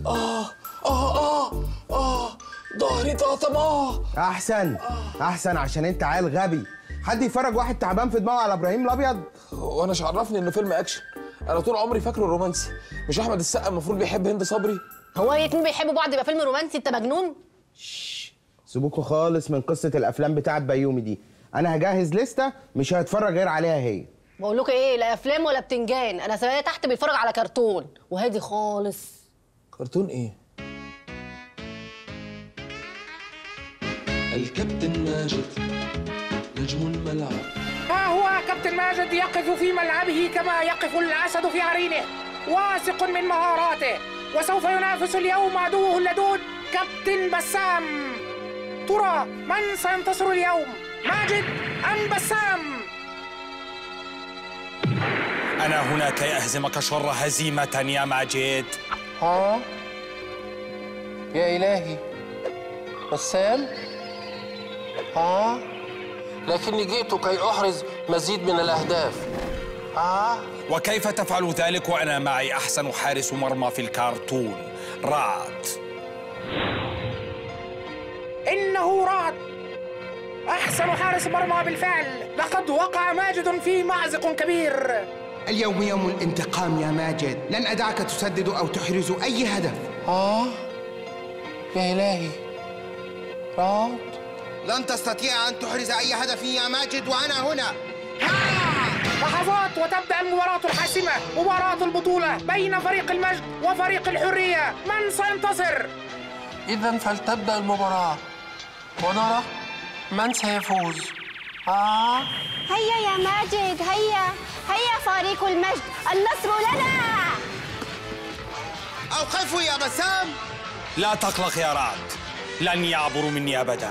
اه اه اه اه ظهري طاطم اه احسن احسن عشان انت عيل غبي حد يفرج واحد تعبان في دماغه على ابراهيم الابيض وانا مش عرفني انه فيلم اكشن انا طول عمري فاكره رومانسي مش احمد السقا المفروض بيحب هند صبري هو الاتنين بيحبوا بعض يبقى فيلم رومانسي انت مجنون سيبوكوا خالص من قصه الافلام بتاعت بيومي دي انا هجهز لستة مش هيتفرج غير عليها هي بقول لكم ايه لا افلام ولا بتنجان انا سامعاه تحت بيتفرج على كرتون وهادي خالص كرتون ايه الكابتن ماجد نجم الملعب ها هو كابتن ماجد يقف في ملعبه كما يقف الأسد في عرينه واثق من مهاراته وسوف ينافس اليوم عدوه اللدود كابتن بسام ترى من سينتصر اليوم ماجد أم بسام أنا هنا كي أهزمك شر هزيمة يا ماجد ها يا إلهي بسام ها لكني جئت كي أحرز مزيد من الأهداف ها وكيف تفعل ذلك وأنا معي أحسن حارس مرمى في الكرتون رعد إنه رعد أحسن حارس مرمى بالفعل لقد وقع ماجد في مأزق كبير اليوم يوم الانتقام يا ماجد لن أدعك تسدد أو تحرز أي هدف ها يا إلهي رعد لن تستطيع أن تحرز أي هدف يا ماجد وأنا هنا لحظات وتبدأ المباراة الحاسمة مباراة البطولة بين فريق المجد وفريق الحرية من سينتصر؟ إذا فلتبدأ المباراة ونرى من سيفوز ها هيا يا ماجد هيا هيا فريق المجد النصر لنا أوقفوا يا بسام لا تقلق يا رعد لن يعبروا مني أبدا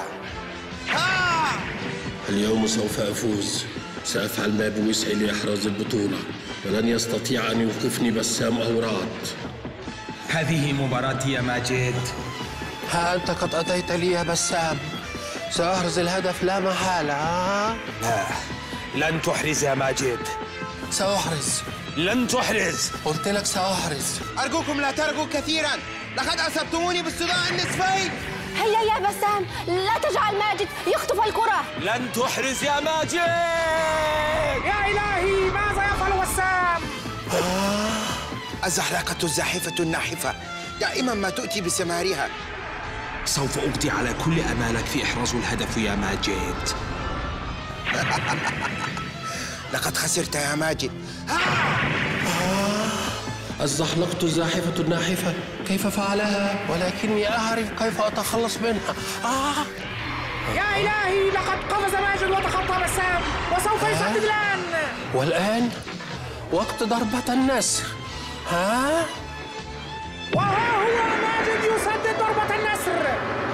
اليوم سوف أفوز سأفعل ما بوسعي لإحراز البطولة ولن يستطيع أن يوقفني بسام أو رعد هذه مباراتي يا ماجد ها أنت قد أتيت لي يا بسام سأحرز الهدف لا محالة ها لا لن تحرز يا ماجد سأحرز لن تحرز قلت لك سأحرز أرجوكم لا ترجوا كثيرا لقد أصبتموني بالصداع النصفي هيا يا بسام لا تجعل ماجد يخطف الكرة لن تحرز يا ماجد يا إلهي ماذا يفعل وسام؟ الزحلقة الزاحفة الناحفة دائما ما تؤتي بثمارها سوف أقضي على كل أمالك في إحراز الهدف يا ماجد لقد خسرت يا ماجد الزحلقة الزاحفة الناحفة كيف فعلها ولكني أعرف كيف أتخلص منها آه. يا إلهي لقد قفز ماجد وتخطى بسام وسوف يسدد الآن والآن وقت ضربة النسر ها وها هو ماجد يسدد ضربة النسر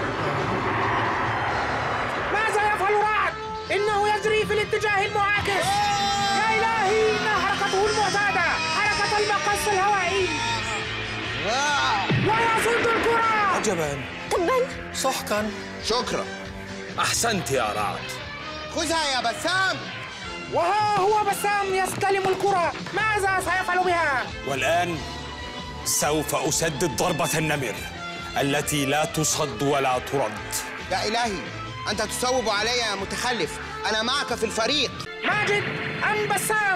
ماذا يفعل رعد؟ إنه يجري في الاتجاه المعاكس يا إلهي إنها حركته المعتادة حركة المقص الهوائي ويصد الكرة عجبا تبا سحقا شكرا أحسنت يا رعد خذها يا بسام وها هو بسام يستلم الكرة ماذا سيفعل بها؟ والآن سوف أسدد ضربة النمر التي لا تصد ولا ترد يا إلهي أنت تصوب علي يا متخلف أنا معك في الفريق ماجد أم بسام؟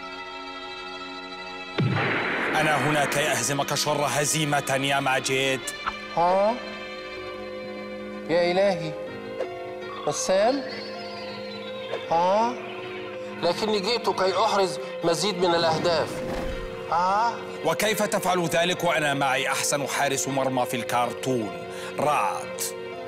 أنا هنا كي أهزمك شر هزيمة يا ماجد ها يا إلهي بسام ها لكني جئت كي أحرز مزيد من الأهداف ها وكيف تفعل ذلك وأنا معي أحسن حارس مرمى في الكرتون رعد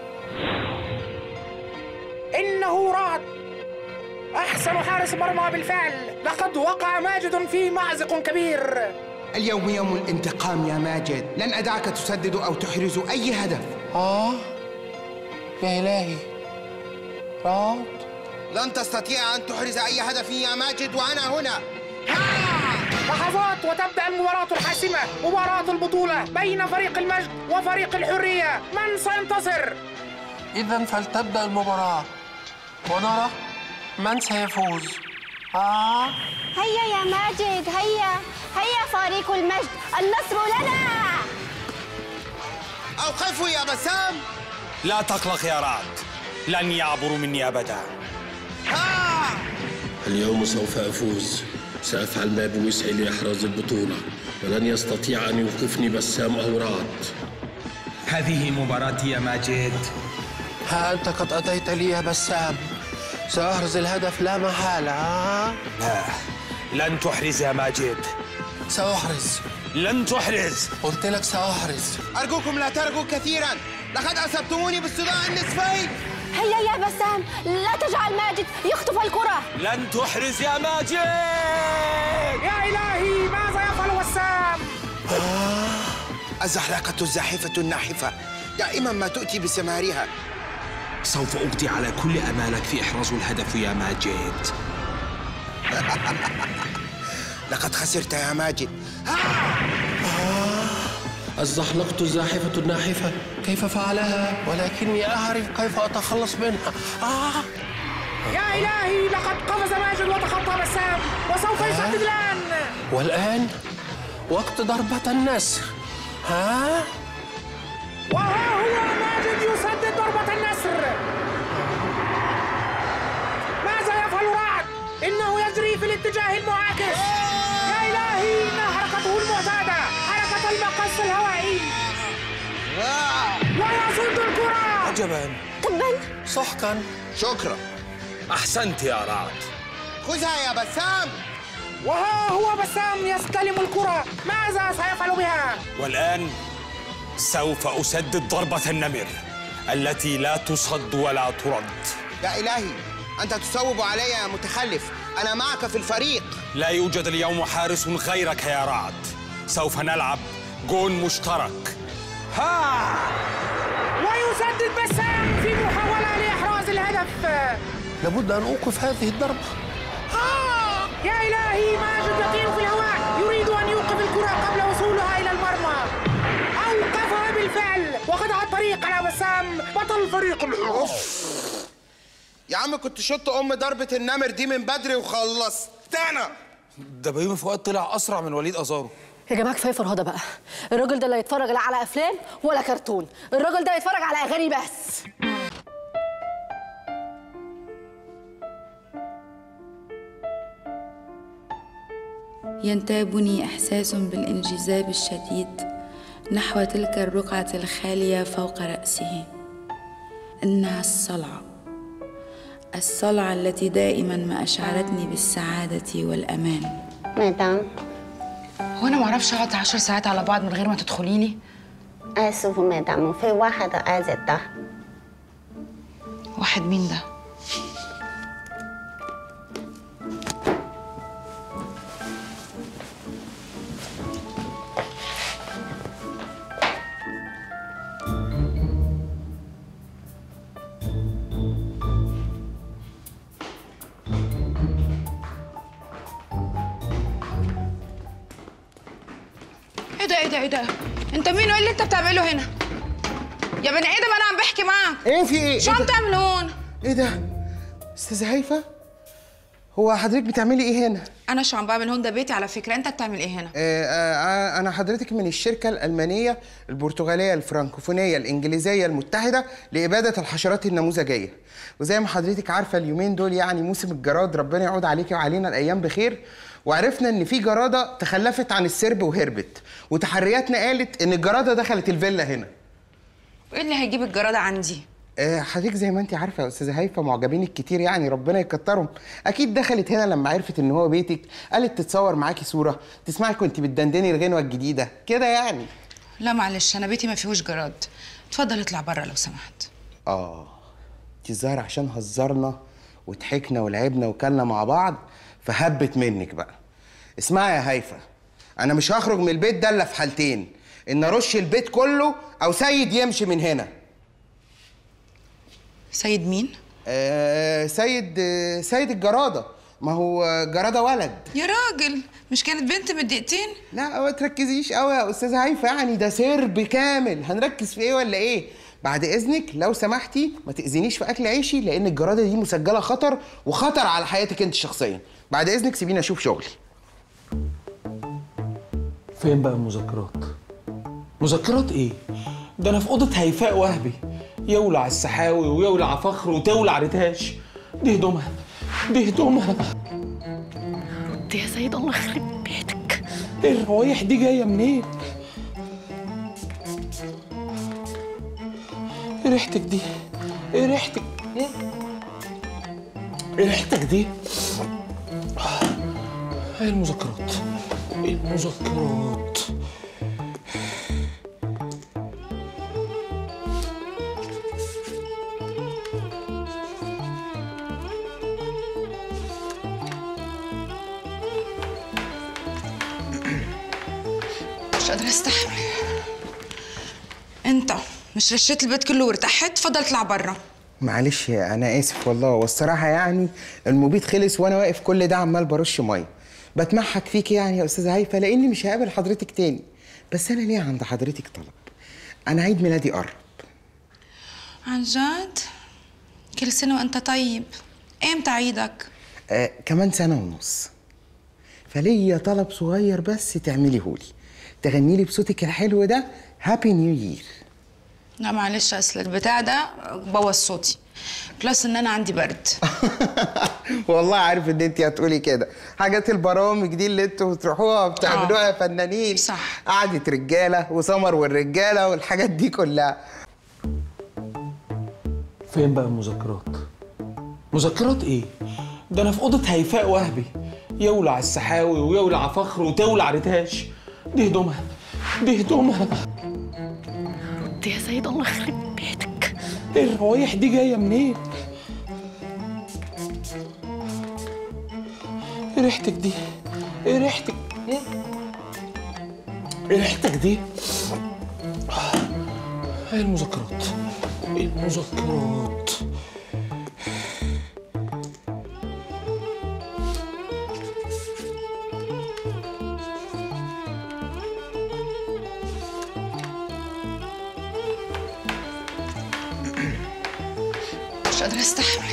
إنه رعد أحسن حارس مرمى بالفعل لقد وقع ماجد في مأزق كبير اليوم يوم الانتقام يا ماجد لن أدعك تسدد أو تحرز أي هدف ها يا إلهي رعد لن تستطيع أن تحرز أي هدف يا ماجد وأنا هنا لحظات وتبدأ المباراة الحاسمة مباراة البطولة بين فريق المجد وفريق الحرية من سينتصر؟ إذا فلتبدأ المباراة ونرى من سيفوز ها هيا يا ماجد هيا هيا فريق المجد النصر لنا أوقفوا يا بسام لا تقلق يا رعد لن يعبروا مني أبدا اليوم سوف أفوز سأفعل ما بوسعي لإحراز البطولة ولن يستطيع أن يوقفني بسام أو رعد هذه مباراتي يا ماجد ها أنت قد أتيت لي يا بسام سأحرز الهدف لا محالة ها؟ لا لن تحرز يا ماجد سأحرز لن تحرز قلت لك سأحرز أرجوكم لا ترجوا كثيرا لقد أصبتموني بالصداع النصفي هيا يا بسام لا تجعل ماجد يخطف الكرة لن تحرز يا ماجد يا إلهي ماذا يفعل بسام الزحلقة الزاحفة الناحفة دائما ما تؤتي بثمارها سوف أقضي على كل أمالك في إحراز الهدف يا ماجد لقد خسرت يا ماجد الزحلقة الزاحفة الناحفة كيف فعلها ولكني أعرف كيف أتخلص منها آه. يا إلهي لقد قفز ماجد وتخطى بسام وسوف يسدد الآن والآن وقت ضربة النسر ها وها هو ماجد يسدد ضربة النسر ماذا يفعل رعد؟ إنه يجري في الاتجاه المعاكس يا إلهي إنها حركته المعتادة حركة المقص الهوائي ويصد الكرة عجبا تبا سحقا شكرا أحسنت يا رعد خذها يا بسام وها هو بسام يستلم الكرة ماذا سيفعل بها؟ والآن سوف أسدد ضربة النمر التي لا تصد ولا ترد يا إلهي أنت تصوب علي يا متخلف أنا معك في الفريق لا يوجد اليوم حارس غيرك يا رعد سوف نلعب جون مشترك ها ويسدد بسام في محاولة لإحراز الهدف لابد أن أوقف هذه الضربة آه! يا إلهي ماجد يطير في الهواء يريد أن يوقف الكرة قبل وصولها إلى المرمى أوقفها بالفعل وقطع الطريق على بسام بطل فريق الحرس يا عم كنت شط أم ضربة النمر دي من بدري وخلصت أنا ده بيومي فؤاد طلع اسرع من وليد ازارو يا جماعه كفايه فرهده بقى الراجل ده لا يتفرج لا على افلام ولا كرتون الراجل ده يتفرج على اغاني بس ينتابني احساس بالانجذاب الشديد نحو تلك الرقعه الخاليه فوق راسه انها الصلعه الصلعه التي دائما ما اشعرتني بالسعاده والامان مدام هو انا معرفش اقعد عشر ساعات على بعض من غير ما تدخلي لي آسف مدام في واحد آزته واحد مين ده ايه ده ايه ده ايه ده انت مين وايه اللي انت بتعمله هنا يا بني ادم انا عم بحكي معك ايه في ايه؟ شو إيه عم ده؟ تعمل هون ايه ده؟ استاذة هيفا؟ هو حضرتك بتعملي ايه هنا؟ انا شو عم بعمل هون ده بيتي على فكره انت بتعمل ايه هنا آه آه انا حضرتك من الشركة الألمانية البرتغالية الفرنكوفونية الإنجليزية المتحدة لإبادة الحشرات النموذجية وزي ما حضرتك عارفة اليومين دول يعني موسم الجراد ربنا يعود عليكي وعلينا الأيام بخير وعرفنا ان في جراده تخلفت عن السرب وهربت وتحرياتنا قالت ان الجراده دخلت الفيلا هنا وايه اللي هيجيب الجراده عندي آه، حضرتك زي ما انت عارفه يا استاذه هيفا معجبينك كتير يعني ربنا يكترهم اكيد دخلت هنا لما عرفت ان هو بيتك قالت تتصور معاكي صوره تسمعك وانت بتدندني الغنوه الجديده كده يعني لا معلش انا بيتي ما فيهوش جراد اتفضل اطلع بره لو سمحت اه انت الظاهر عشان هزرنا وضحكنا ولعبنا وكلنا مع بعض فهبت منك بقى اسمعي يا هيفا انا مش هخرج من البيت ده الا في حالتين ان ارش البيت كله او سيد يمشي من هنا سيد مين آه سيد آه سيد الجراده ما هو آه، جراده ولد يا راجل مش كانت بنت من دقيقتين لا ما تركزيش قوي يا استاذه هيفا يعني ده سرب كامل هنركز في ايه ولا ايه بعد اذنك لو سمحتي ما تاذينيش في اكل عيشي لان الجراده دي مسجله خطر وخطر على حياتك انت شخصيا بعد اذنك سيبيني اشوف شغلي فين بقى المذكرات؟ مذكرات ايه؟ ده انا في اوضه هيفاء وهبي يولع السحاوي ويولع فخر وتولع ريتاش دي هدومها دي هدومها رد يا سيد الله يخرب بيتك ايه الروايح دي جايه منين ايه ريحتك دي ايه ريحتك ايه ريحتك دي ايه المذكرات ايه المذكرات مش قادرة استحمل انت مش رشيت البيت كله وارتحت فضل اطلع برا معلش انا اسف والله والصراحه يعني المبيد خلص وانا واقف كل ده عمال برش ميه بتمحك فيك يعني يا استاذه هيفا لاني مش هقابل حضرتك تاني بس انا ليه عند حضرتك طلب انا عيد ميلادي قرب عن جد كل سنة وانت طيب امتى عيدك آه كمان سنه ونص فليا طلب صغير بس تعمليه لي تغني لي بصوتك الحلو ده هابي نيو يير لا معلش اصل البتاع ده بوظ صوتي بلس ان انا عندي برد والله عارف ان انت هتقولي كده حاجات البرامج دي اللي انتوا بتروحوها بتعملوها يا فنانين صح قعدة رجاله وسمر والرجاله والحاجات دي كلها فين بقى المذكرات مذكرات ايه ده انا في اوضه هيفاء وهبي يولع السحاوي ويولع فخر وتولع ريتاش دي هدومها دي هدومها رد يا سيد الله يخرب بيتك ايه الروايح دي جايه منين ايه ريحتك دي ايه ريحتك ايه ريحتك دي ايه المذكرات ايه المذكرات مش قادرة استحمل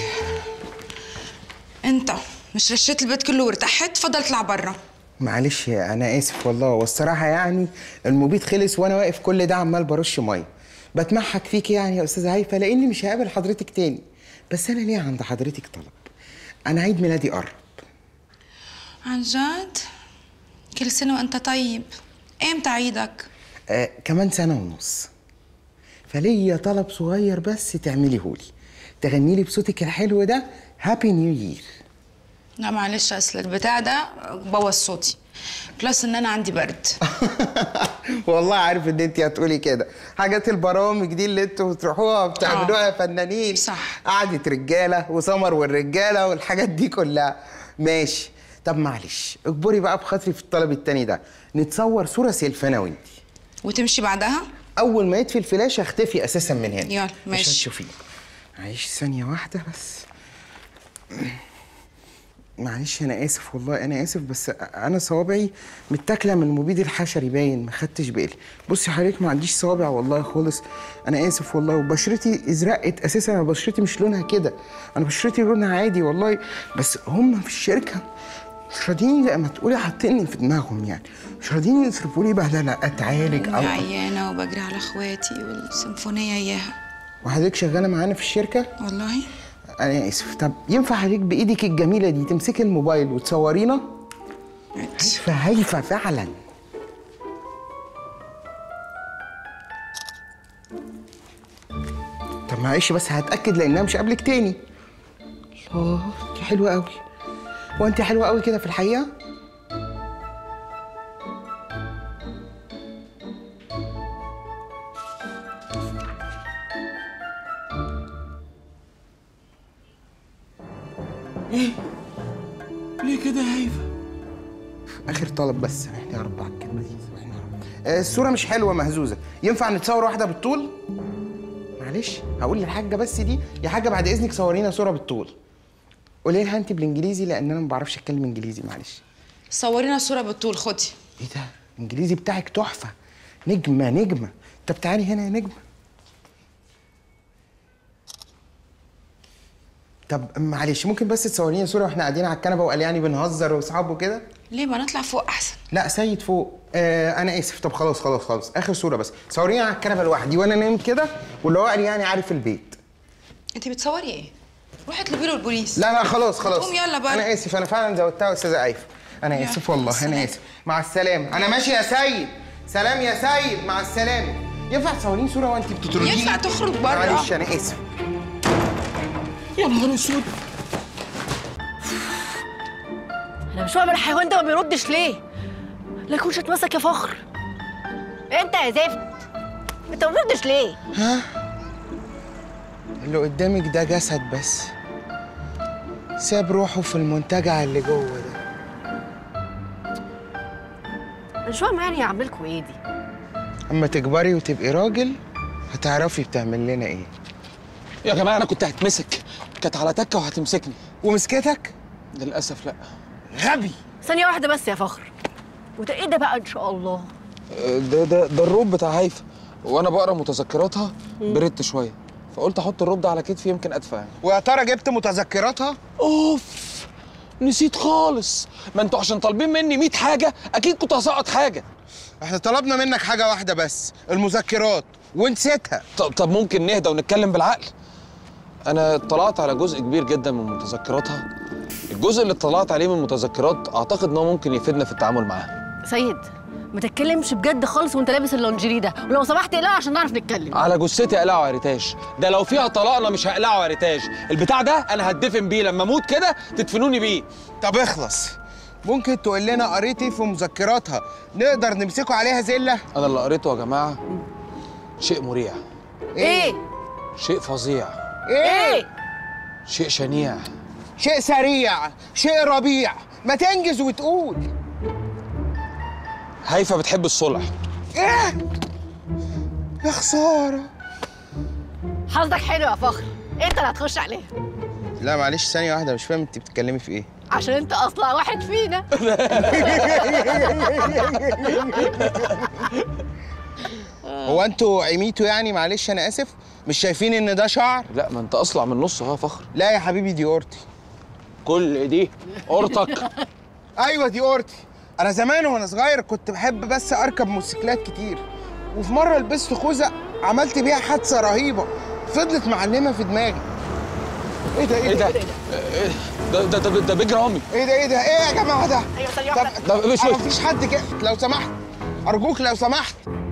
انت مش رشيت البيت كله وارتحت فضل اطلع برا معلش انا اسف والله والصراحه يعني المبيد خلص وانا واقف كل ده عمال برش ميه بتمحك فيك يعني يا استاذه هيفا لاني مش هقابل حضرتك تاني بس انا ليه عند حضرتك طلب انا عيد ميلادي قرب عن جد كل سنة وانت طيب امتى عيدك آه كمان سنه ونص فليا طلب صغير بس تعمليه لي تغني لي بصوتك الحلو ده هابي نيو يير لا معلش اصل البتاع ده بوظ صوتي بلس ان انا عندي برد والله عارف ان انت هتقولي كده حاجات البرامج دي اللي انتوا بتروحوها بتعملوها يا فنانين صح قعدة رجاله وسمر والرجاله والحاجات دي كلها ماشي طب معلش اجبري بقى بخاطري في الطلب التاني ده نتصور صوره سيلفي انا وانت وتمشي بعدها اول ما يطفي الفلاش اختفي اساسا من هنا يلا مش ماشي هتشوفيني معلش ثانيه واحده بس معلش انا اسف والله انا اسف بس انا صوابعي متاكله من المبيد الحشري باين ما خدتش بالي بصي حضرتك ما عنديش صوابع والله خالص انا اسف والله وبشرتي ازرقت اساسا انا بشرتي مش لونها كده انا بشرتي لونها عادي والله بس هم في الشركه مش راضيين زي ما تقولي حاطيني في دماغهم يعني مش راضيين يصرفوا لي بهدله اتعالج او أنا عيانة وبجري على اخواتي والسيمفونية اياها وحضرتك شغاله معانا في الشركه والله انا اسف طب ينفع حضرتك بايدك الجميله دي تمسكي الموبايل وتصورينا هيفا هيفا فعلا طب معلش بس هتاكد لانها مش قبلك تاني الله دي حلوه قوي وانت حلوه قوي كده في الحقيقه ايه ليه كده يا هيفا اخر طلب بس سامحني يا رب على الكلمه دي سامحني يا رب آه، الصوره مش حلوه مهزوزه ينفع نتصور واحده بالطول معلش هقول للحاجه بس دي يا حاجه بعد اذنك صورينا صوره بالطول قولي لها انت بالانجليزي لان انا ما بعرفش اتكلم انجليزي معلش صورينا صورة بالطول خدي ايه ده الانجليزي بتاعك تحفه نجمه نجمه طب تعالي هنا يا نجمه طب معلش ممكن بس تصوريني صوره واحنا قاعدين على الكنبه وقال يعني بنهزر واصحاب وكده ليه ما نطلع فوق احسن لا سيد فوق آه انا اسف طب خلاص خلاص خلاص اخر صوره بس صوريني على الكنبه لوحدي وانا نايم كده واللي هو قال يعني عارف البيت انت بتصوري ايه روحي اطلبي له البوليس لا لا خلاص خلاص قوم يلا بقى انا اسف انا فعلا زودتها يا استاذه عايفه انا يلا، اسف والله مع انا اسف مع السلامه انا ماشي يا سيد سلام يا سيد مع السلامه ينفع تصوريني صوره وانت بتطرديني ينفع تخرج بره معلش انا اسف يا نهار اسود انا مش فاهم الحيوان ده ما بيردش ليه لا يكونش اتمسك يا فخر انت يا زفت انت ما بتردش ليه ها اللي قدامك ده جسد بس ساب روحه في المنتجع اللي جوه ده أنا مش فاهم يعني هعمل لكم ايه دي اما تكبري وتبقي راجل هتعرفي بتعمل لنا ايه يا جماعه انا كنت هتمسك كانت على تكه وهتمسكني ومسكتك للاسف لا غبي ثانيه واحده بس يا فخر وده ايه ده بقى ان شاء الله ده ده ده الروب بتاع هيفا وانا بقرا متذكراتها بردت شويه فقلت احط الروب ده على كتفي يمكن ادفع يعني ويا ترى جبت متذكراتها اوف نسيت خالص ما انتوا عشان طالبين مني 100 حاجه اكيد كنت هسقط حاجه احنا طلبنا منك حاجه واحده بس المذكرات ونسيتها طب, طب ممكن نهدى ونتكلم بالعقل انا اطلعت على جزء كبير جدا من متذكراتها الجزء اللي اطلعت عليه من المتذكرات اعتقد ان هو ممكن يفيدنا في التعامل معاها سيد ما تتكلمش بجد خالص وانت لابس اللونجيري ده ولو سمحت اقلعه عشان نعرف نتكلم على جثتي اقلعه عريتاج ده لو فيها طلاقنا مش هقلعه عريتاج البتاع ده انا هتدفن بيه لما اموت كده تدفنوني بيه طب اخلص ممكن تقول لنا قريتي في مذكراتها نقدر نمسكوا عليها زله انا اللي قريته يا جماعه شيء مريع ايه شيء فظيع ايه شيء شنيع شيء سريع شيء ربيع ما تنجز وتقول هيفا بتحب الصلح ايه يا خساره حظك حلو يا فخر انت اللي هتخش عليها لا معلش ثانيه واحده مش فاهم انت بتتكلمي في ايه عشان انت اصلا واحد فينا هو انتوا عميتوا يعني معلش انا اسف مش شايفين ان ده شعر لا ما انت اصلع من نص اهو يا فخر لا يا حبيبي دي اورتي كل دي اورتك ايوه دي اورتي انا زمان وانا صغير كنت بحب بس اركب موتوسيكلات كتير وفي مره لبست خوذه عملت بيها حادثه رهيبه فضلت معلمه في دماغي ايه ده ايه ده إيه ده ده ده, ده بيج رامي ايه ده ايه ده ايه يا جماعه ده ايوه ثانيه طب واحده ده مش انا مفيش حد كده لو سمحت ارجوك لو سمحت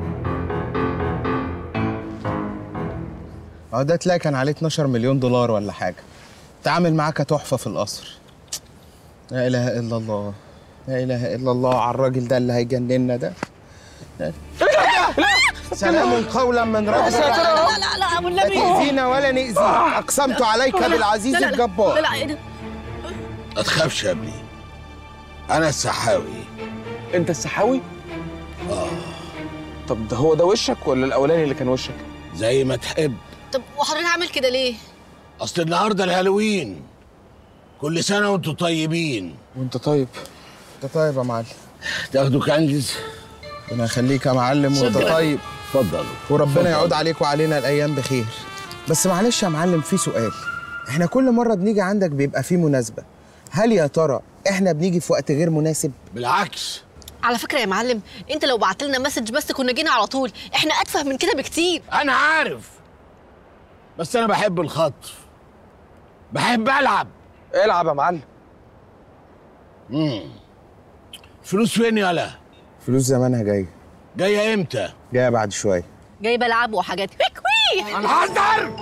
اه ده تلاقي كان عليه 12 مليون دولار ولا حاجه تعامل معاه كتحفه في القصر لا اله الا الله لا اله الا الله على الراجل ده اللي هيجننا ده لا. سلام قولا من رب لا لا لا لا ابو لا النبي تأذينا ولا نأذيك أقسمت عليك بالعزيز لا لا لا الجبار لا لا ايه ده ما تخافش يا ابني انا السحاوي انت السحاوي اه طب ده هو ده وشك ولا الاولاني اللي كان وشك زي ما تحب طب وحضرتك عامل كده ليه اصل النهارده الهالوين كل سنه وانتم طيبين وانت طيب انت طيب يا معلم تاخدوا كنز ربنا يخليك يا معلم وانت شكراً. طيب اتفضلوا وربنا اتفضل. يعود عليك وعلينا الايام بخير بس معلش يا معلم في سؤال احنا كل مره بنيجي عندك بيبقى في مناسبه هل يا ترى احنا بنيجي في وقت غير مناسب بالعكس على فكره يا معلم انت لو بعت لنا مسج بس كنا جينا على طول احنا اتفه من كده بكتير انا عارف بس انا بحب الخطف بحب العب العب يا معلم امم فلوس فين يالا فلوس زمانها جايه جايه امتى جايه بعد شويه جايبه العاب وحاجات ويك وي هنهزر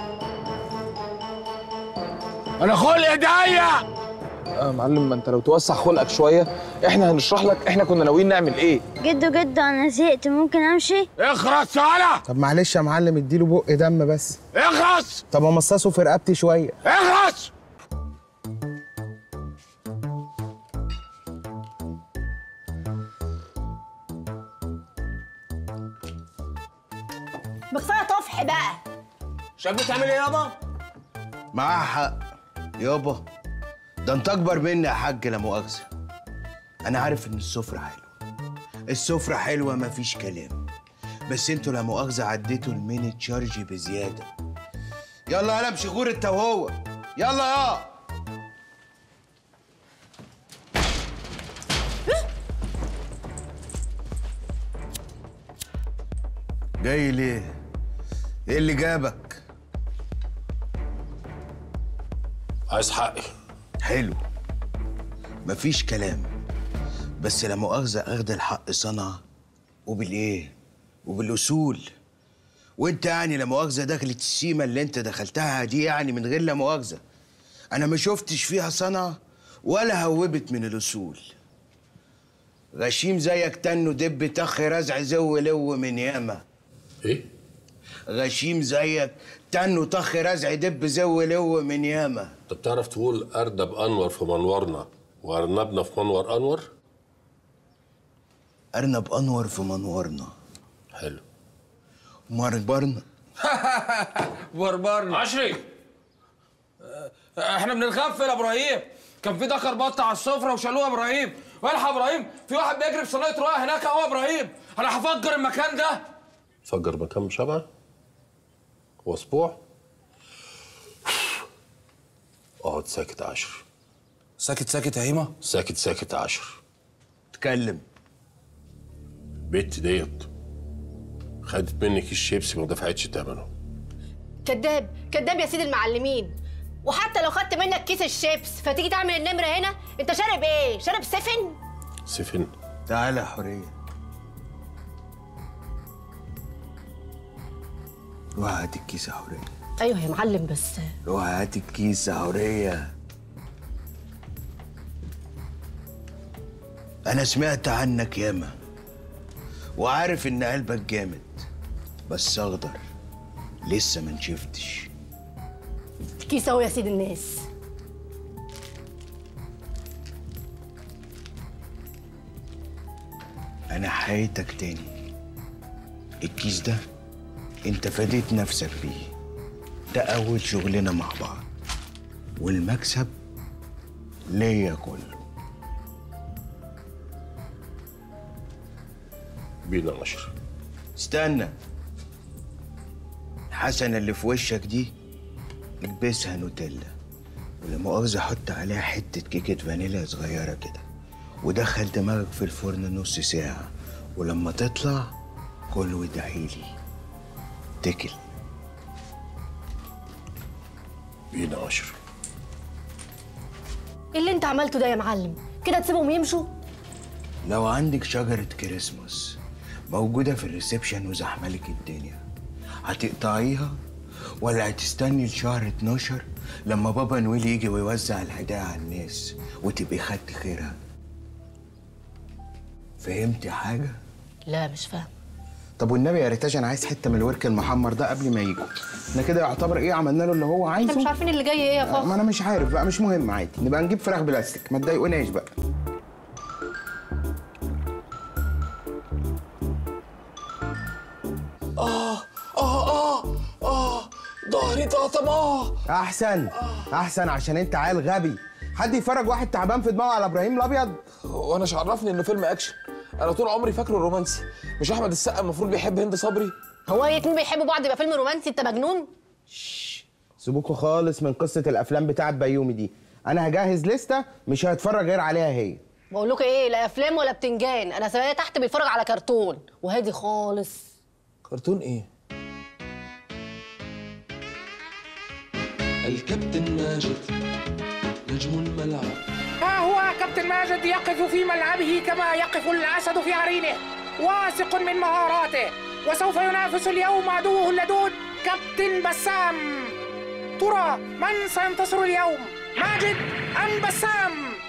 انا خلق ضيق اه معلم ما انت لو توسع خلقك شويه احنا هنشرح لك احنا كنا ناويين نعمل ايه جدو جدو انا زهقت ممكن امشي اخرس يالا طب معلش يا معلم اديله بق دم بس اخرس طب امصصه في رقبتي شويه اخرس ما كفايه طفح بقى شايف بتعمل ايه يابا معاها حق يابا ده انت اكبر مني يا حاج لا مؤاخذه انا عارف ان السفره حلوه السفره حلوه مفيش كلام بس انتوا لا مؤاخذه عديتوا الميني تشارج بزياده يلا يلا امشي غور انت وهو يلا يا جاي ليه؟ ايه اللي جابك؟ عايز حقي حلو مفيش كلام بس لا مؤاخذة أخد الحق صنعة وبالإيه؟ وبالأصول وأنت يعني لا مؤاخذة دخلت السيمة اللي أنت دخلتها دي يعني من غير لا مؤاخذة أنا ما شفتش فيها صنعة ولا هوبت من الأصول غشيم زيك تنو دب تخ رزع زو لو من ياما ايه؟ غشيم زيك تنو طخ رزع دب زو لو من ياما انت بتعرف تقول ارنب انور في منورنا وارنبنا في منور انور أرنب أنور في منورنا حلو مربرنا بربرنا عشري احنا بنتغفل يا ابراهيم كان في دكر بط على السفره وشالوه يا ابراهيم والحق يا ابراهيم في واحد بيجري في صينيه رؤى هناك اهو يا ابراهيم انا هفجر المكان ده فجر مكان مشابهة واسبوع اقعد ساكت عشر ساكت ساكت يا هيما ساكت ساكت عشر اتكلم بنت ديت خدت منك الشيبسي وما دفعتش ثمنه كذاب كذاب يا سيدي المعلمين وحتى لو خدت منك كيس الشيبس فتيجي تعمل النمره هنا انت شارب ايه شارب سفن سفن تعالى يا حورية روح هات الكيس يا حورية ايوه يا معلم بس روح هات الكيس يا حورية أنا سمعت عنك ياما وعارف إن قلبك جامد بس أخضر لسه ما نشفتش كيس اهو يا سيدي الناس أنا حياتك تاني الكيس ده أنت فديت نفسك بيه ده أول شغلنا مع بعض والمكسب ليا كله بينا عشر استنى الحسنة اللي في وشك دي البسها نوتيلا ولا مؤاخذة حط عليها حتة كيكة فانيليا صغيرة كده ودخل دماغك في الفرن نص ساعة ولما تطلع كل وادعيلي تكل بينا عشر ايه اللي انت عملته ده يا معلم كده تسيبهم يمشوا لو عندك شجرة كريسماس موجودة في الريسبشن وزحملك الدنيا هتقطعيها ولا هتستني لشهر 12 لما بابا نويل يجي ويوزع الهدايا على الناس وتبقي خدت خيرها فهمتي حاجة؟ لا مش فاهم طب والنبي يا ريتاج انا عايز حته من الورك المحمر ده قبل ما يجوا احنا كده يعتبر ايه عملنا له اللي هو عايزه احنا مش عارفين اللي جاي ايه يا فخر ما انا مش عارف بقى مش مهم عادي نبقى نجيب فراخ بلاستيك ما تضايقوناش بقى اه اه اه اه ظهري طاطم اه احسن احسن عشان انت عيل غبي حد يفرج واحد تعبان في دماغه على ابراهيم الابيض وانا مش عرفني انه فيلم اكشن انا طول عمري فاكره رومانسي مش احمد السقا المفروض بيحب هند صبري هو الاتنين بيحبوا بعض يبقى فيلم رومانسي انت مجنون سيبوكوا خالص من قصه الافلام بتاعت بيومي دي انا هجهز لستة مش هتفرج غير عليها هي بقول لكم ايه لا افلام ولا بتنجان انا سامعاه تحت بيتفرج على كرتون وهادي خالص كرتون ايه الكابتن ماجد نجم الملعب ها هو كابتن ماجد يقف في ملعبه كما يقف الأسد في عرينه واثق من مهاراته وسوف ينافس اليوم عدوه اللدود كابتن بسام ترى من سينتصر اليوم ماجد أم بسام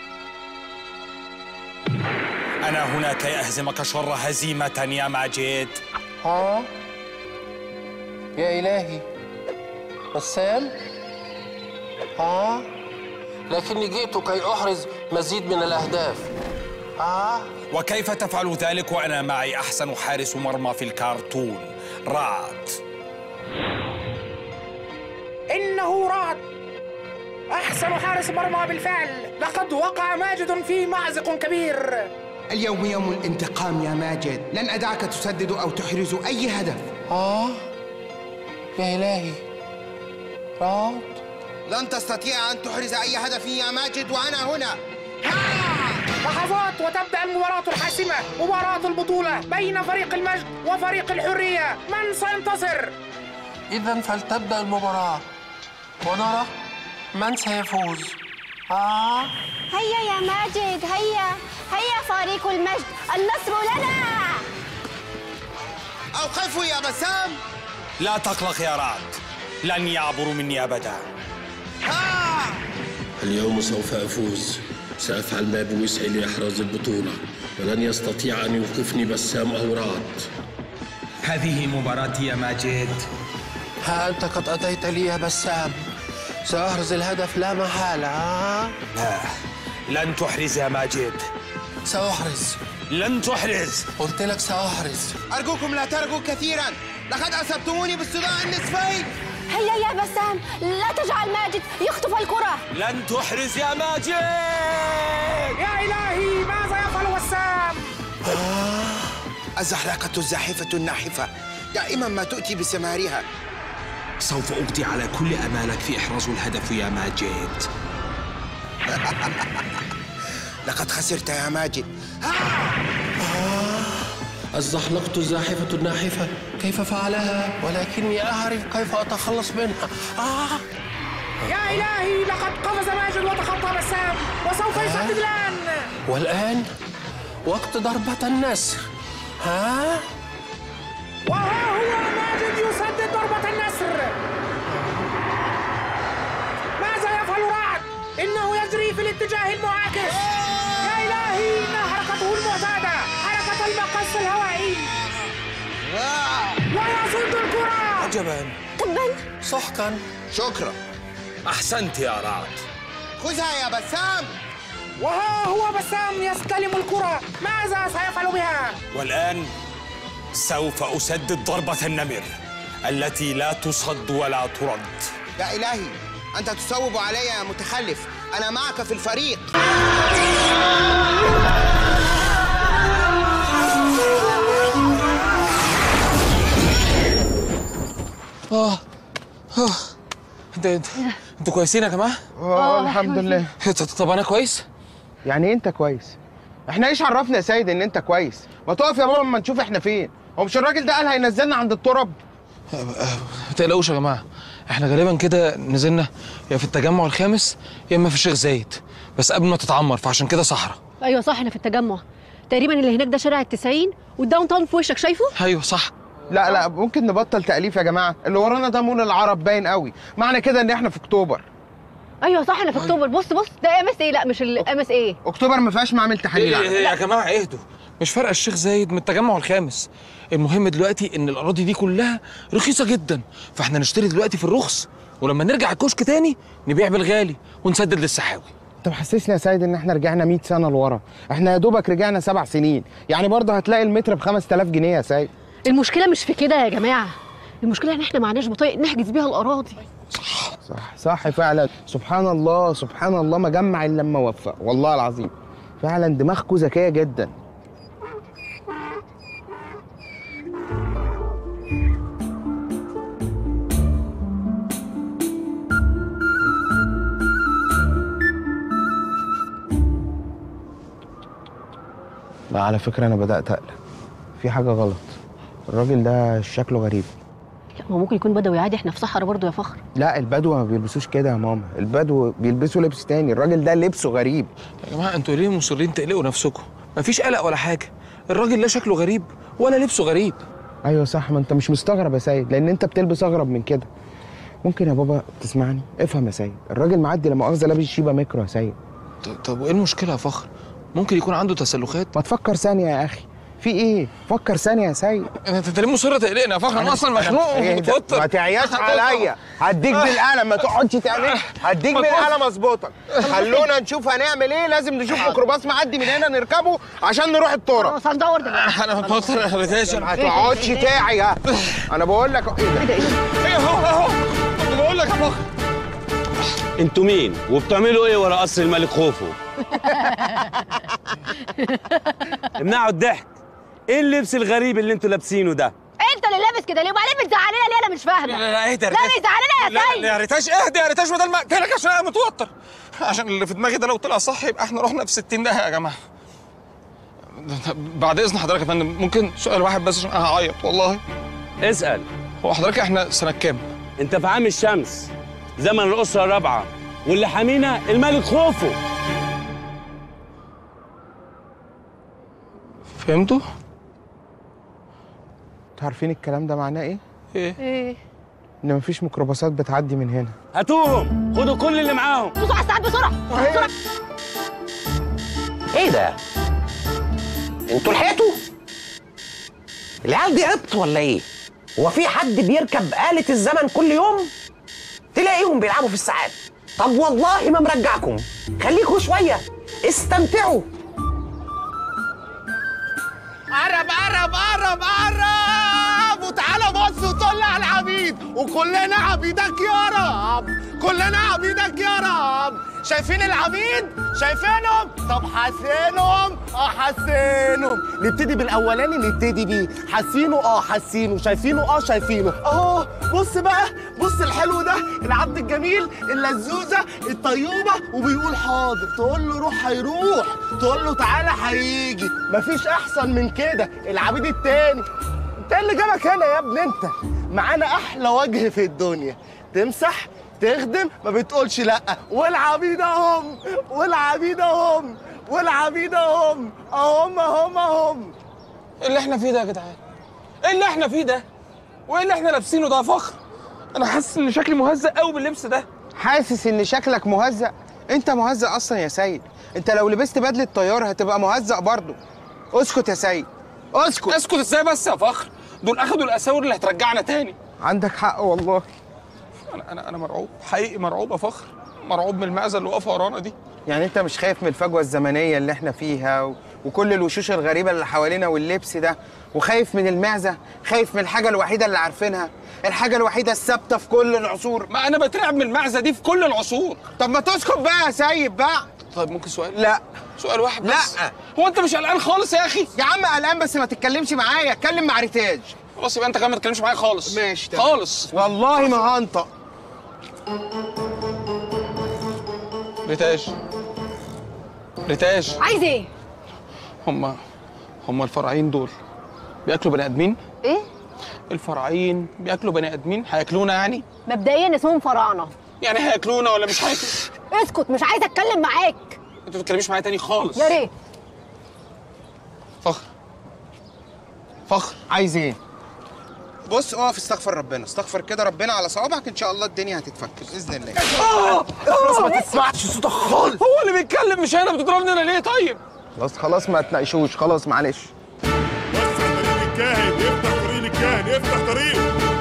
أنا هنا كي أهزمك شر هزيمة يا ماجد ها يا إلهي بسام ها لكني جئت كي أحرز مزيد من الأهداف ها وكيف تفعل ذلك وأنا معي أحسن حارس مرمى في الكرتون رعد إنه رعد أحسن حارس مرمى بالفعل لقد وقع ماجد في مأزق كبير اليوم يوم الانتقام يا ماجد لن أدعك تسدد أو تحرز أي هدف ها يا إلهي رعد لن تستطيع ان تحرز اي هدف يا ماجد وانا هنا لحظات وتبدأ المباراة الحاسمة مباراة البطولة بين فريق المجد وفريق الحرية من سينتصر؟ إذا فلتبدأ المباراة ونرى من سيفوز آه هيا يا ماجد هيا هيا فريق المجد النصر لنا اوقفوا يا بسام لا تقلق يا رعد لن يعبروا مني أبدا اليوم سوف أفوز سأفعل ما بوسعي لإحراز البطولة ولن يستطيع أن يوقفني بسام أو رعد هذه مباراتي يا ماجد ها أنت قد أتيت لي يا بسام سأحرز الهدف لا محالة آه؟ لا لن تحرز يا ماجد سأحرز لن تحرز قلت لك سأحرز ارجوكم لا ترجوا كثيرا لقد اصبتموني بالصداع النصفي هيا يا بسام لا تجعل ماجد يخطف الكرة لن تحرز يا ماجد يا إلهي ماذا يفعل بسام؟ الزحلقة الزاحفة الناحفة دائما ما تؤتي بثمارها سوف أقضي على كل أمالك في إحراز الهدف يا ماجد لقد خسرت يا ماجد الزحلقة الزاحفة الناحفة كيف فعلها ولكني أعرف كيف أتخلص منها آه يا إلهي لقد قفز ماجد وتخطى بسام وسوف يسدد الآن والآن وقت ضربة النسر ها وها هو ماجد يسدد ضربة النسر ماذا يفعل رعد؟ إنه يجري في الاتجاه المعاكس يا إلهي إنها حركته المعتادة حركة المقص الهوائي ويصد الكرة عجبا تبا سحقا شكرا أحسنت يا رعد خذها يا بسام وها هو بسام يستلم الكرة ماذا سيفعل بها؟ والآن سوف أسدد ضربة النمر التي لا تصد ولا ترد يا إلهي أنت تصوب علي يا متخلف أنا معك في الفريق اه اه انت انت انتوا كويسين يا جماعه؟ اه الحمد لله طب انا كويس؟ يعني إيه انت كويس احنا ايش عرفنا يا سيد ان انت كويس ما تقف يا بابا اما نشوف احنا فين هو مش الراجل ده قال هينزلنا عند التراب ما تقلقوش يا جماعه احنا غالبا كده نزلنا يا في التجمع الخامس يا اما في الشيخ زايد بس قبل ما تتعمر فعشان كده صحراء ايوه صح احنا في التجمع تقريبا اللي هناك ده شارع التسعين والداون تاون في وشك شايفه ايوه صح لا لا ممكن نبطل تأليف يا جماعة اللي ورانا ده مول العرب باين قوي معنى كده ان احنا في اكتوبر ايوه صح احنا في اكتوبر بص بص ده ام اس ايه لا مش الام اس ايه اكتوبر ما فيهاش معامل إيه تحاليل إيه إيه يا جماعه اهدوا مش فارقه الشيخ زايد من التجمع الخامس المهم دلوقتي ان الاراضي دي كلها رخيصه جدا فاحنا نشتري دلوقتي في الرخص ولما نرجع الكشك تاني نبيع بالغالي ونسدد للسحاوي انت محسسني يا سيد ان احنا رجعنا 100 سنة لورا احنا يا دوبك رجعنا سبع سنين يعني برضه هتلاقي المتر ب 5000 جنيه يا سيد المشكله مش في كده يا جماعه المشكله ان احنا معناش بطايق نحجز بيها الاراضي صح صح فعلا سبحان الله سبحان الله ما جمع الا لما وفق والله العظيم فعلا دماغكم ذكيه جدا لا على فكرة أنا بدأت أقلق في حاجة غلط الراجل ده شكله غريب لا ما ممكن يكون بدوي عادي احنا في صحراء برضه يا فخر لا البدو ما بيلبسوش كده يا ماما البدو بيلبسوا لبس تاني الراجل ده لبسه غريب يا جماعه انتوا ليه مصرين تقلقوا نفسكم مفيش قلق ولا حاجه الراجل لا شكله غريب ولا لبسه غريب ايوه صح ما انت مش مستغرب يا سيد لان انت بتلبس اغرب من كده ممكن يا بابا تسمعني افهم يا سيد الراجل معدي لما مؤاخذه لابس شيبه ميكرو يا سيد ط- طب وايه المشكله يا فخر ممكن يكون عنده تسلخات ما تفكر ثانيه يا اخي في ايه فكر ثانيه يا سيد انت أنت ليه مصر تقلقنا يا فخر انا اصلا مخنوق إيه ده؟ ومتوتر ما تعياش عليا هديك بالقلم ما تقعدش تعمل هديك بالقلم اظبطك خلونا نشوف هنعمل ايه لازم نشوف ميكروباص معدي من هنا نركبه عشان نروح التراب خلاص هندور دلوقتي انا متوتر يا ريتاش ما تقعدش تعي ها. انا بقول لك ايه ده ايه هو اهو كنت بقول لك يا فخر انتوا مين وبتعملوا ايه ورا قصر الملك خوفو امنعوا الضحك ايه اللبس الغريب اللي انتوا لابسينه ده انت اللي لابس بتعيط كده ليه وبعدين بتزعلنا ليه انا مش فاهمه لا لا اهدى يا لا ريتاش. بيزعلنا لا يا لا سيد يا ريتاش اهدى يا ريتاش بدل ما اقتلك عشان انا متوتر عشان اللي في دماغي ده لو طلع صح يبقى احنا رحنا في 60 داهيه يا جماعه بعد اذن حضرتك يا فندم ممكن سؤال واحد بس عشان انا هعيط والله اسال هو حضرتك احنا سنه كام؟ انت في عام الشمس زمن الاسره الرابعه واللي حامينا الملك خوفو فهمتوا؟ انتوا عارفين الكلام ده معناه ايه؟ ايه؟ ايه ان مفيش ميكروباصات بتعدي من هنا هاتوهم خدوا كل اللي معاهم بصوا على الساعات بسرعه بسرعه ايه ده؟ انتوا لحقتوا؟ العيال دي عبط ولا ايه؟ هو في حد بيركب آلة الزمن كل يوم؟ تلاقيهم بيلعبوا في الساعات طب والله ما مرجعكم خليكوا شوية استمتعوا قرب قرب قرب قرب وتعالى بص وطلع العبيد وكلنا عبيدك يا رب كلنا عبيدك يا رب شايفين العبيد شايفينهم طب حاسينهم اه حاسينهم نبتدي بالاولاني نبتدي بيه حاسينه اه حاسينه شايفينه اه شايفينه اه بص بقى بص الحلو ده العبد الجميل اللزوزه الطيوبه وبيقول حاضر تقول له روح هيروح تقول له تعالى هيجي مفيش احسن من كده العبيد التاني انت إيه اللي جابك هنا يا ابني انت معانا احلى وجه في الدنيا تمسح تخدم ما بتقولش لا والعبيد اهم والعبيد اهم والعبيد اهم اهم اهم اهم ايه اللي احنا فيه ده يا جدعان؟ ايه اللي احنا فيه ده؟ وايه اللي احنا لابسينه ده يا فخر؟ انا حاسس ان شكلي مهزأ قوي باللبس ده حاسس ان شكلك مهزأ انت مهزأ اصلا يا سيد انت لو لبست بدلة طيار هتبقى مهزأ برضه اسكت يا سيد اسكت اسكت ازاي بس يا فخر؟ دول اخدوا الاساور اللي هترجعنا تاني عندك حق والله انا انا انا مرعوب حقيقي مرعوب يا فخر مرعوب من المأذى اللي واقفه ورانا دي يعني انت مش خايف من الفجوه الزمنيه اللي احنا فيها و... وكل الوشوش الغريبه اللي حوالينا واللبس ده وخايف من المعزه خايف من الحاجه الوحيده اللي عارفينها الحاجه الوحيده الثابته في كل العصور ما انا بترعب من المعزه دي في كل العصور طب ما تسكت بقى يا سيد بقى طيب ممكن سؤال لا سؤال واحد بس لا هو انت مش قلقان خالص يا اخي يا عم قلقان بس ما تتكلمش معايا اتكلم مع ريتاج خلاص يبقى انت كمان ما تتكلمش معايا خالص ماشي تمام. خالص والله ما هنطق ريتاج ريتاج عايز ايه هم هم الفرعين دول بياكلوا بني ادمين ايه الفرعين بياكلوا بني ادمين هياكلونا يعني مبدئيا اسمهم فراعنه يعني هياكلونا ولا مش هياكلوا اسكت مش عايزه اتكلم معاك انت ما تتكلميش معايا تاني خالص يا ريت فخر فخر عايز ايه بص اقف استغفر ربنا استغفر كده ربنا على صوابعك ان شاء الله الدنيا هتتفك باذن الله خلاص ما تسمعش صوتك خالص هو اللي بيتكلم مش انا بتضربني انا ليه طيب خلاص خلاص ما تناقشوش خلاص معلش الكاهن افتح طريق للكاهن افتح طريق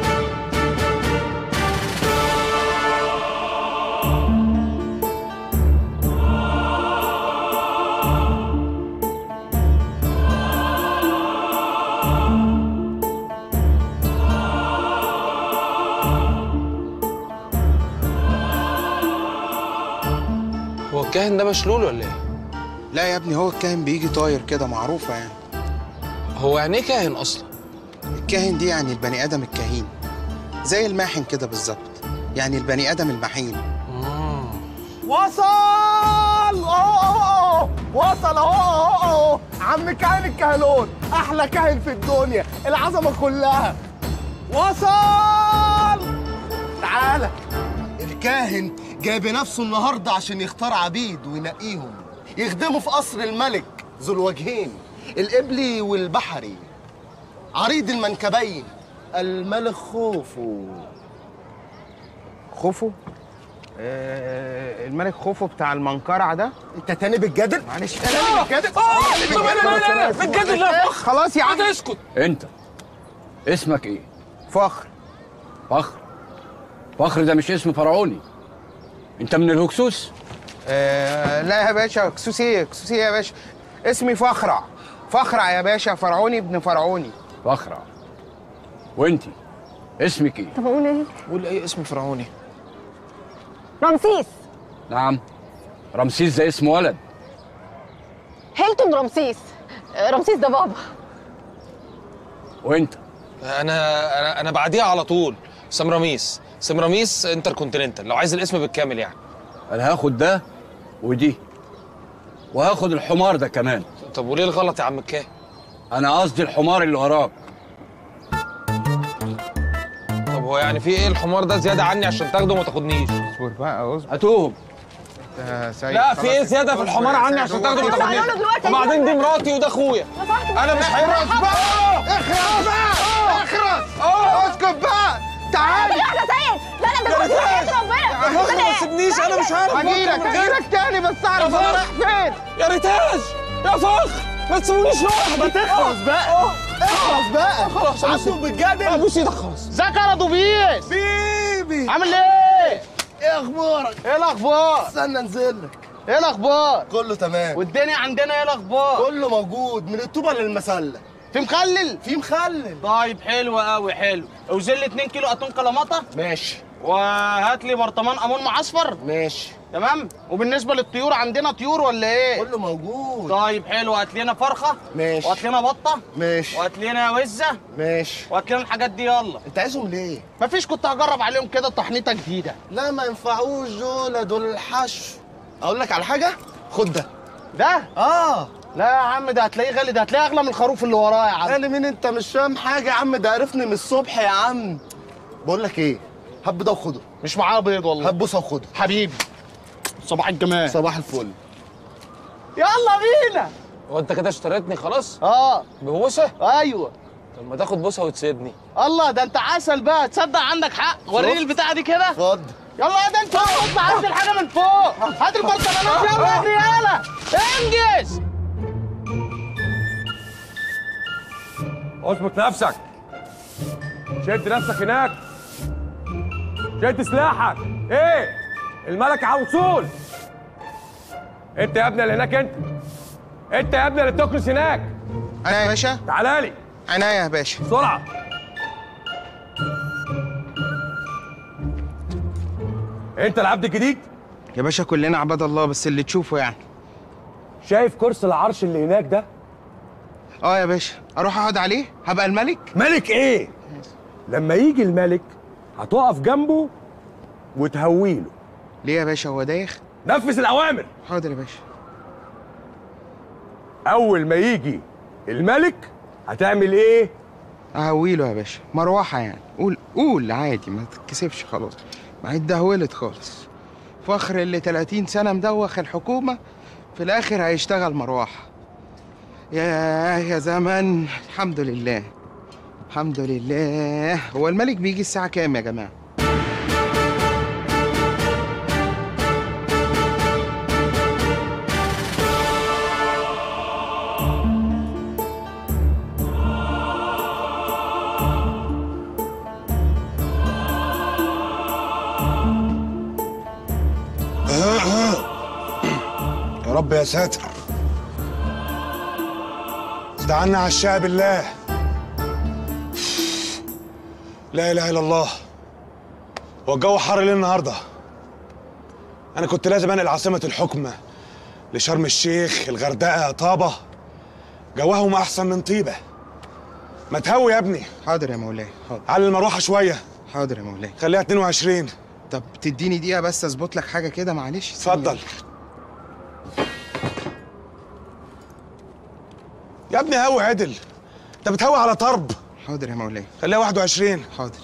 هو الكاهن ده مشلول ولا ايه لا يا ابني هو الكاهن بيجي طاير كده معروفه يعني هو يعني ايه كاهن اصلا الكاهن دي يعني البني ادم الكهين زي الماحن كده بالظبط يعني البني ادم المحين وصل اهو اهو اهو وصل اهو اهو اهو عم كاهن الكهنوت احلى كاهن في الدنيا العظمه كلها وصل تعالى الكاهن جاي بنفسه النهارده عشان يختار عبيد وينقيهم يخدموا في قصر الملك ذو الوجهين القبلي والبحري عريض المنكبين الملك خوفو خوفو آه الملك خوفو بتاع المنقرع ده انت تاني بتجادل معلش تاني بتجادل طب انا انا انا بتجادل لا يا فخر خلاص يا عم اسكت انت اسمك ايه فخر فخر فخر ده مش اسم فرعوني انت من الهكسوس آه لا يا باشا كسوس ايه كسوس ايه يا باشا اسمي فخرع فخرع يا باشا فرعوني ابن فرعوني فخرة وانت اسمك ايه طب اقول ايه قول اي اسم فرعوني رمسيس نعم رمسيس ده اسم ولد هيلتون رمسيس آه، رمسيس ده بابا وانت انا انا انا بعديها على طول سمراميس سمراميس انتر كونتيننتال لو عايز الاسم بالكامل يعني انا هاخد ده ودي وهاخد الحمار ده كمان طب وليه الغلط يا عم الكاهن انا قصدي الحمار اللي وراك طب هو يعني في ايه الحمار ده زياده عني عشان تاخده وما تاخدنيش اصبر بقى اصبر هاتوهم لا في ايه زياده في الحمار عني عشان تاخده وما تاخدنيش وبعدين دي مراتي وده اخويا انا مش هيرقص بقى اخرس بقى اخرس اسكت بقى تعالي يا سيد لا لا ده كنت حياة ربنا يا فخر ما تسيبنيش انا مش عارف هجيلك أفكر من غيرك. هجيلك تاني بس اعرف يا انا فخر. رايح فين يا ريتاج يا فخر ما تسيبونيش لوحدي ما تخلص بقى اخلص بقى خلاص عبده بتجادل ابوس ايدك خلاص ازيك يا دوبيس بيبي عامل ايه؟ ايه اخبارك؟ ايه الاخبار؟ استنى انزل لك ايه الاخبار؟ كله تمام والدنيا عندنا ايه الاخبار؟ كله موجود من الطوبه للمسله في مخلل؟ في مخلل طيب حلو قوي حلو اوزن لي 2 كيلو اتون كلاماتا ماشي وهات لي برطمان امون معصفر ماشي تمام وبالنسبه للطيور عندنا طيور ولا ايه كله موجود طيب حلو هات لنا فرخه ماشي وهات لنا بطه ماشي وهات لنا وزه ماشي وهات لنا الحاجات دي يلا انت عايزهم ليه؟ مفيش كنت هجرب عليهم كده تحنيطه جديده لا ما ينفعوش دول دول الحشو اقول لك على حاجه خد ده ده اه لا يا عم ده هتلاقيه غالي ده هتلاقيه اغلى من الخروف اللي وراه يا عم قال مين انت مش فاهم حاجه يا عم ده عرفني من الصبح يا عم بقول لك ايه هب ده وخده مش معاه بيض والله هب بوسه وخده حبيبي صباح الجمال صباح الفل يلا بينا هو انت كده اشتريتني خلاص اه ببوسه ايوه طب ما تاخد بوسه وتسيبني الله ده انت عسل بقى تصدق عندك حق وريني البتاعه دي كده خد يلا ده انت اطلع هات الحاجه من فوق هات البرطمانات يلا اجري يلا انجز اظبط نفسك شد نفسك هناك شد سلاحك ايه الملك على وصول انت يا ابني اللي هناك انت انت يا ابني اللي بتكنس هناك انا يا باشا تعالى لي عناية يا باشا بسرعه انت العبد الجديد يا باشا كلنا عباد الله بس اللي تشوفه يعني شايف كرسي العرش اللي هناك ده اه يا باشا اروح اقعد عليه هبقى الملك ملك ايه لما يجي الملك هتقف جنبه وتهويله ليه يا باشا هو دايخ نفذ الاوامر حاضر يا باشا اول ما يجي الملك هتعمل ايه اهويله يا باشا مروحه يعني قول قول عادي ما تتكسفش خلاص ما هي اتدهولت خالص فخر اللي 30 سنه مدوخ الحكومه في الاخر هيشتغل مروحه يا يا زمان الحمد لله الحمد لله هو الملك بيجي الساعه كام يا جماعه يا رب يا ساتر استعنا على الشعب بالله لا اله الا الله هو الجو حر ليه النهارده انا كنت لازم انقل عاصمه الحكم لشرم الشيخ الغردقه طابه جوهم احسن من طيبه ما تهوي يا ابني حاضر يا مولاي حاضر على المروحه شويه حاضر يا مولاي خليها 22 طب تديني دقيقه بس اظبط لك حاجه كده معلش اتفضل يا ابني هوي عدل انت بتهوي على طرب حاضر يا مولاي خليها 21 حاضر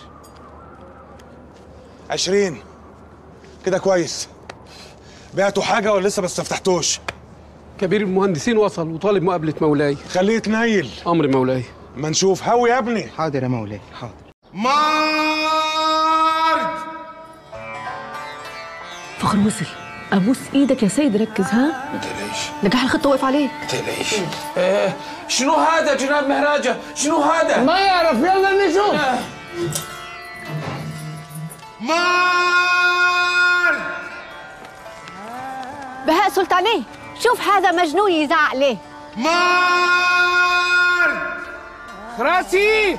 20 كده كويس بعتوا حاجه ولا لسه ما استفتحتوش كبير المهندسين وصل وطالب مقابلة مولاي خليه يتنيل أمر مولاي ما نشوف هوي يا ابني حاضر يا مولاي حاضر مارد فخر وصل ابوس ايدك يا سيد ركز ها ما تقلقيش نجاح الخطه واقف عليك ما تقلقيش آه شنو هذا جناب مهراجة شنو هذا ما يعرف يلا نشوف مارد بهاء سلطاني شوف هذا مجنون يزعق ليه مارد خراسي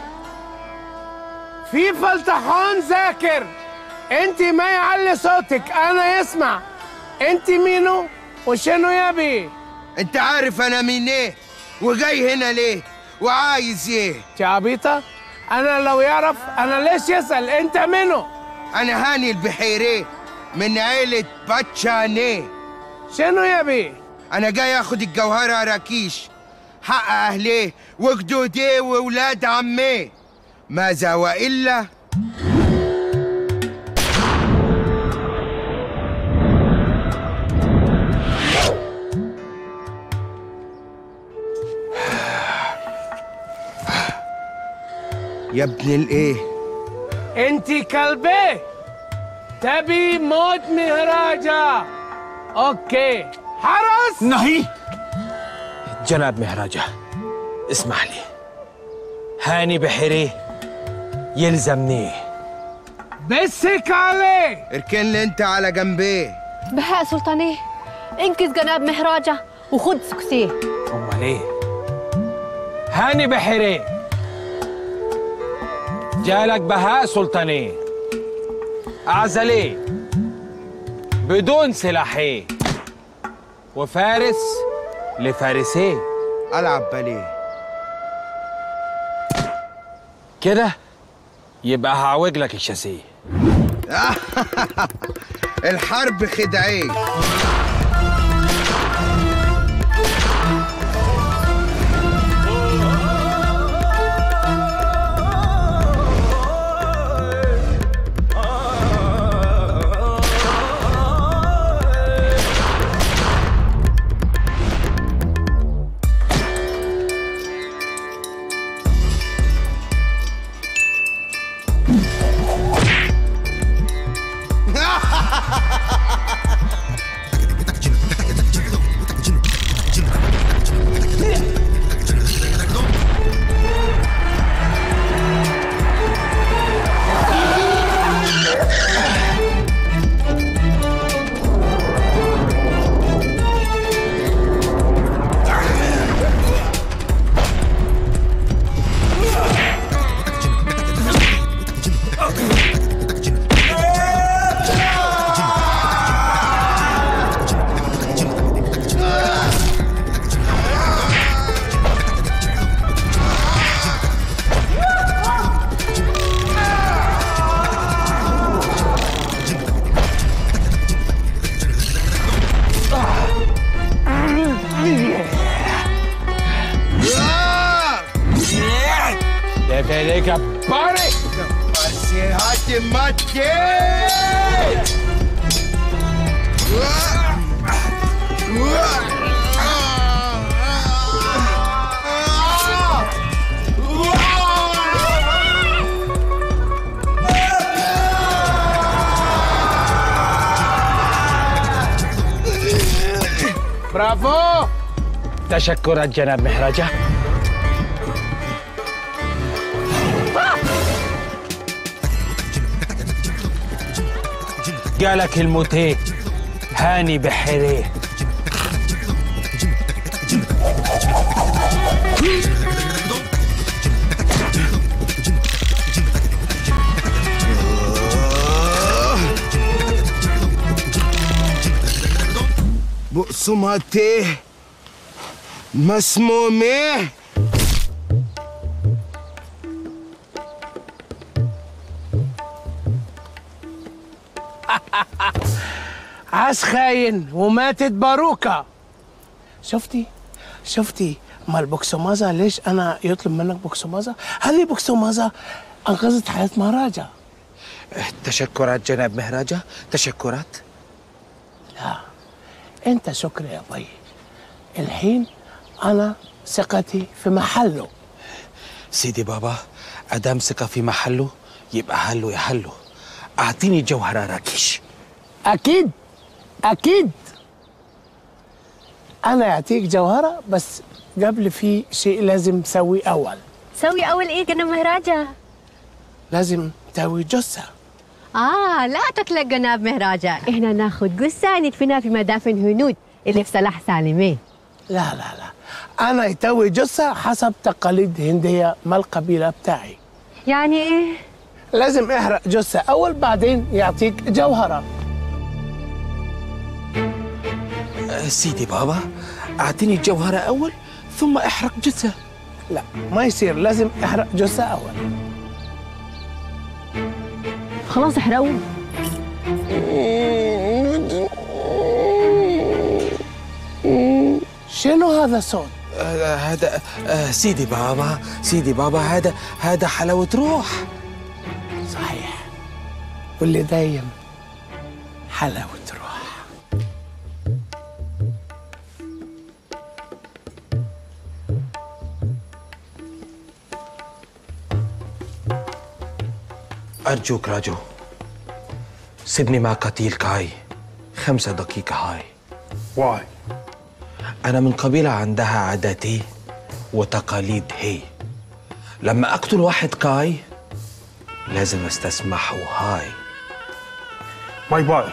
في فلتحان ذاكر انت ما يعلي صوتك انا يسمع انت مينو وشنو يبي انت عارف انا مين ايه وجاي هنا ليه وعايز ايه انت عبيطه انا لو يعرف انا ليش يسال انت منو انا هاني البحيري من عيلة باتشاني شنو يا بيه انا جاي اخد الجوهرة راكيش حق اهليه وجدوديه وولاد عميه ماذا والا يا ابن الايه انت كلبي تبي موت مهراجة اوكي حرس نهي جناب مهراجة اسمح لي هاني بحيري يلزمني بسك عليه اركن لي انت على جنبيه بهاء سلطانيه انقذ جناب مهراجة وخد سكسيه امال ايه هاني بحيري جالك بهاء سلطاني أعزلي بدون سلاحي وفارس لفارسي ألعب باليه كده يبقى هعوج لك الشاسيه الحرب خدعيه Deveria pare! Passeate mate! برافو تشكرا جناب مهراجة جالك الموتين هاني بحيري بقسماطيه مسموميه عاش خاين وماتت باروكة شفتي شفتي ما البوكسومازا ليش انا يطلب منك بوكسومازا هذه بوكسومازا انقذت حياة مهراجة تشكرات جناب مهراجة تشكرات لا انت شكرا يا بي الحين انا ثقتي في محله سيدي بابا أدام ثقة في محله يبقى هلو يحله أعطيني جوهرة راكيش اكيد اكيد انا يعطيك جوهرة بس قبل في شيء لازم تسوي اول سوي اول ايه جناب مهراجة لازم تسوي جثة اه لا تقلق جناب مهراجة احنا ناخد جثة ندفنها في مدافن هنود اللي في صلاح سالمين لا لا لا انا يتوي جثة حسب تقاليد هندية ما القبيلة بتاعي يعني ايه لازم احرق جثة اول بعدين يعطيك جوهرة أه، سيدي بابا أعطيني الجوهرة أول ثم احرق جثة لا ما يصير لازم احرق جثة اول خلاص احرقوه شنو هذا الصوت؟ آه هذا آه سيدي بابا سيدي بابا هذا هذا حلاوة روح صحيح واللي دايم حلاوة روح أرجوك راجو سيبني مع قتيل كاي خمسة دقيقة هاي واي أنا من قبيلة عندها عاداتي وتقاليد هي لما أقتل واحد كاي لازم استسمحه هاي باي باي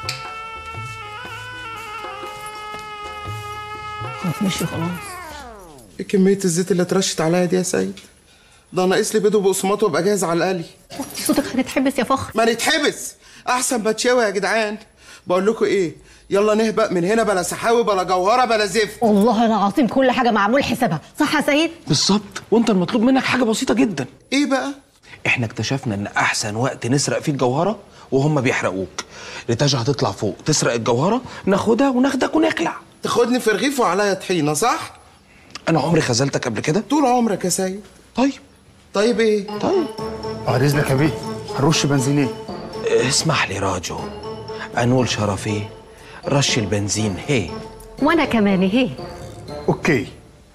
مشي خلاص ايه كمية الزيت اللي اترشت عليا دي يا سيد؟ ده ناقص لي بيض وبقسماط وابقى جاهز على القلي صوتك هتتحبس يا فخر ما نتحبس احسن ما تشاوي يا جدعان بقول لكم ايه يلا نهبق من هنا بلا سحاوي بلا جوهره بلا زفت والله العظيم كل حاجه معمول حسابها صح يا سيد بالظبط وانت المطلوب منك حاجة بسيطة جدا ايه بقى؟ احنا اكتشفنا ان احسن وقت نسرق فيه الجوهرة وهم بيحرقوك ريتاجة هتطلع فوق تسرق الجوهرة ناخدها وناخدك ونخلع تاخدني في رغيف وعليا طحينه صح؟ انا عمري خذلتك قبل كده طول عمرك يا سيد طيب طيب ايه؟ طيب بعد اذنك يا بيه هنرش بنزينيه اسمح لي راجو انول شرفي رش البنزين هي وانا كمان اهي اوكي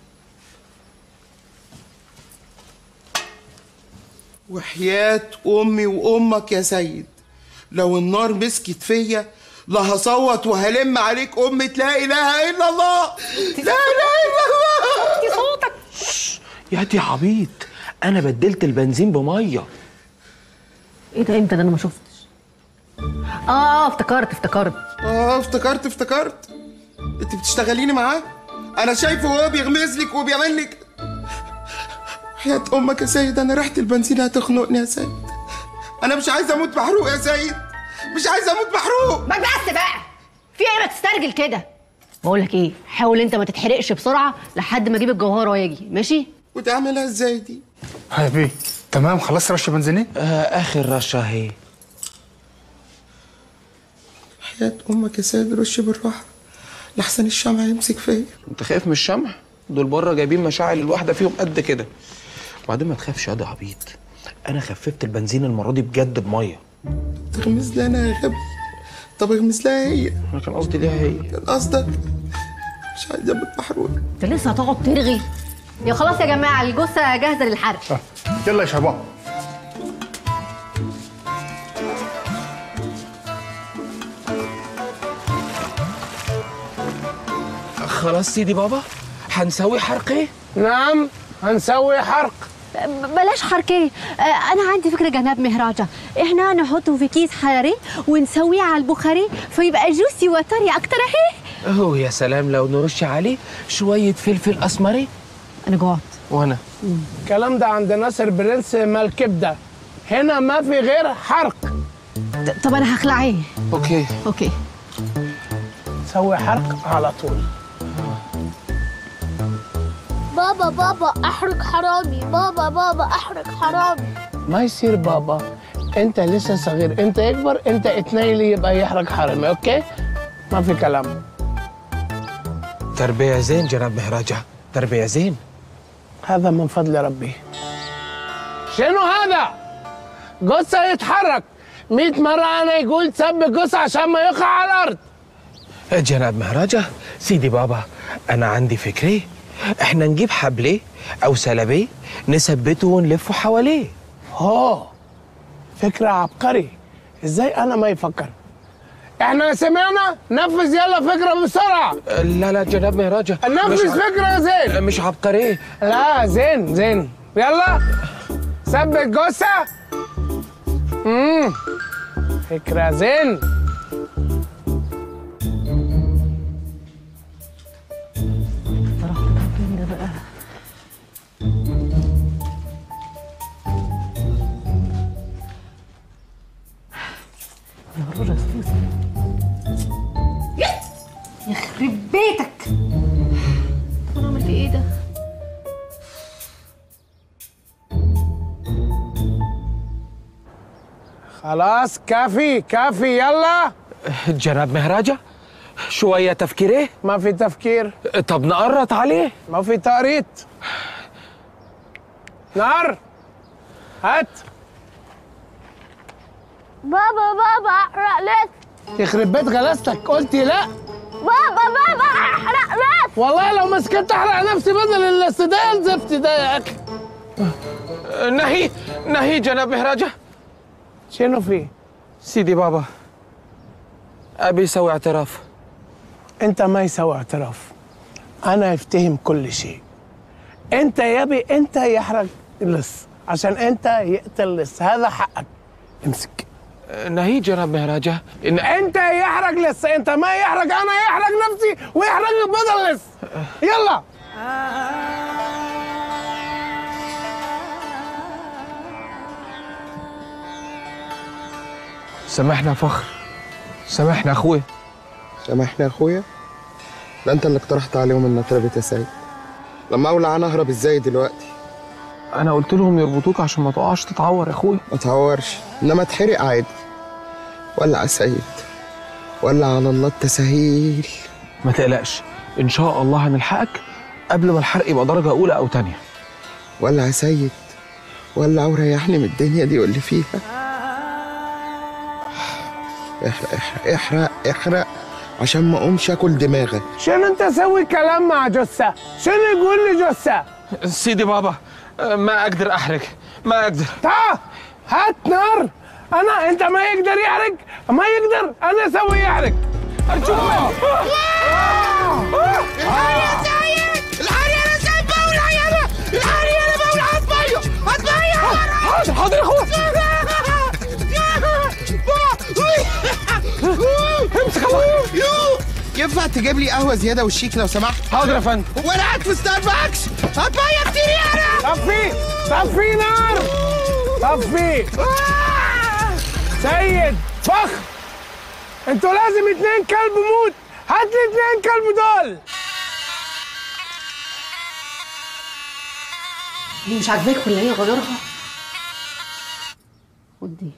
وحياة أمي وأمك يا سيد لو النار مسكت فيا لا هصوت وهلم عليك أمة لا إله إلا الله لا إله إلا الله صوتك يا دي عبيط انا بدلت البنزين بميه ايه ده امتى ده انا ما شفتش اه افتكرت افتكرت اه افتكرت افتكرت انت بتشتغليني معاه انا شايفه وهو بيغمز لك وبيعمل لك حياة امك يا سيد انا ريحة البنزين هتخنقني يا سيد انا مش عايز اموت محروق يا سيد مش عايز اموت محروق ما بس بقى في ايه ما تسترجل كده بقول لك ايه حاول انت ما تتحرقش بسرعه لحد ما اجيب الجوهره واجي ماشي وتعملها ازاي دي هاي يا بيه تمام خلصت رش بنزينيه آه اخر رشه هي حياة امك يا سيد رش بالراحة لحسن الشمع يمسك فيا انت خايف من الشمع دول بره جايبين مشاعل الواحده فيهم قد كده وبعدين ما تخافش يا ده عبيط انا خففت البنزين المره دي بجد بميه تغمز لي انا يا غبي طب اغمز لها هي انا كان قصدي ليها هي كان قصدك مش عايز اموت محروق انت لسه هتقعد ترغي يا خلاص يا جماعه الجثه جاهزه للحرق يلا يا شباب خلاص سيدي بابا هنسوي حرق ايه نعم هنسوي حرق بلاش حركية آه، أنا عندي فكرة جناب مهراجة إحنا نحطه في كيس حراري ونسويه على البخاري فيبقى جوسي وطري أكتر أهي اوه يا سلام لو نرش عليه شويه فلفل اسمري انا جوعت وانا الكلام ده عند ناصر برنس مال كبده هنا ما في غير حرق طب انا هخلع ايه اوكي اوكي سوي حرق على طول بابا بابا أحرق حرامي بابا بابا أحرق حرامي ما يصير بابا انت لسه صغير انت يكبر انت اتنيلي يبقى يحرق حرامي اوكي ما في كلام تربيه زين جناب مهراجة تربيه زين هذا من فضل ربي شنو هذا جثة يتحرك 100 مرة أنا يقول تثبت جثة عشان ما يقع على الأرض جناب مهراجة سيدي بابا أنا عندي فكرة إحنا نجيب حبلة أو سلبي نثبته ونلفه حواليه هو فكرة عبقري ازاي أنا ما يفكر احنا سمعنا نفذ يلا فكرة بسرعة لا لا جناب مهراجة نفذ مش ع- فكرة زين مش عبقري لا زين زين يلا ثبت جثة امم فكرة زين يخرب بيتك طب انا اعمل في ايه ده خلاص كافي كافي يلا جناب مهراجة شوية تفكير ايه؟ ما في تفكير طب نقرط عليه ما في تقريط نار هات بابا بابا احرق لسه يخرب بيت غلاستك قلتي لا بابا بابا احرق لسه والله لو ما سكت احرق نفسي بدل الاستداء الزفت ده يا اخي نهي نهي جناب مهراجة شنو في سيدي بابا أبي يسوي اعتراف انت ما يسوي اعتراف انا افتهم كل شيء انت يبي انت يحرق لص عشان انت يقتل لص هذا حقك امسك نهي جناب مهراجة إن انت يحرق لص انت ما يحرق انا يحرق نفسي ويحرق بدل لص يلا سامحنا يا فخر سامحنا يا أخويا سامحني يا اخويا ده انت اللي اقترحت عليهم ان اتربت يا سيد لما اولع انا اهرب ازاي دلوقتي أنا قلت لهم يربطوك عشان ما تقعش تتعور يا أخويا ما تعورش انما اتحرق عادي ولع يا سيد ولع على الله التساهيل ما تقلقش إن شاء الله هنلحقك قبل ما الحرق يبقى درجة أولى أو تانية ولع يا سيد ولع وريحني من الدنيا دي واللي فيها احرق احرق احرق احرق عشان ما اقومش اكل دماغك شنو انت سوي كلام مع جثه شنو يقول لي جثه سيدي بابا ما أقدر أحرق ما أقدر تعال هات نار انا انت ما يقدر يحرق ما يقدر انا اسوي يحرق اشوف الحاري يا سيد الحاري انا سيد بولع يا انا الحاري انا بولع هتبيع هتبيع حاضر حاضر يا أخويا امسك ينفع تجيب لي قهوه زياده والشيك لو سمحت حاضر يا فندم وانا قاعد في ستاربكس هتبيع كتير يا انا طفي طفي نار طفي سيد فخر انتوا لازم اتنين كلب موت هات لي اتنين كلب دول دي مش عاجباك ولا ايه غيرها ودي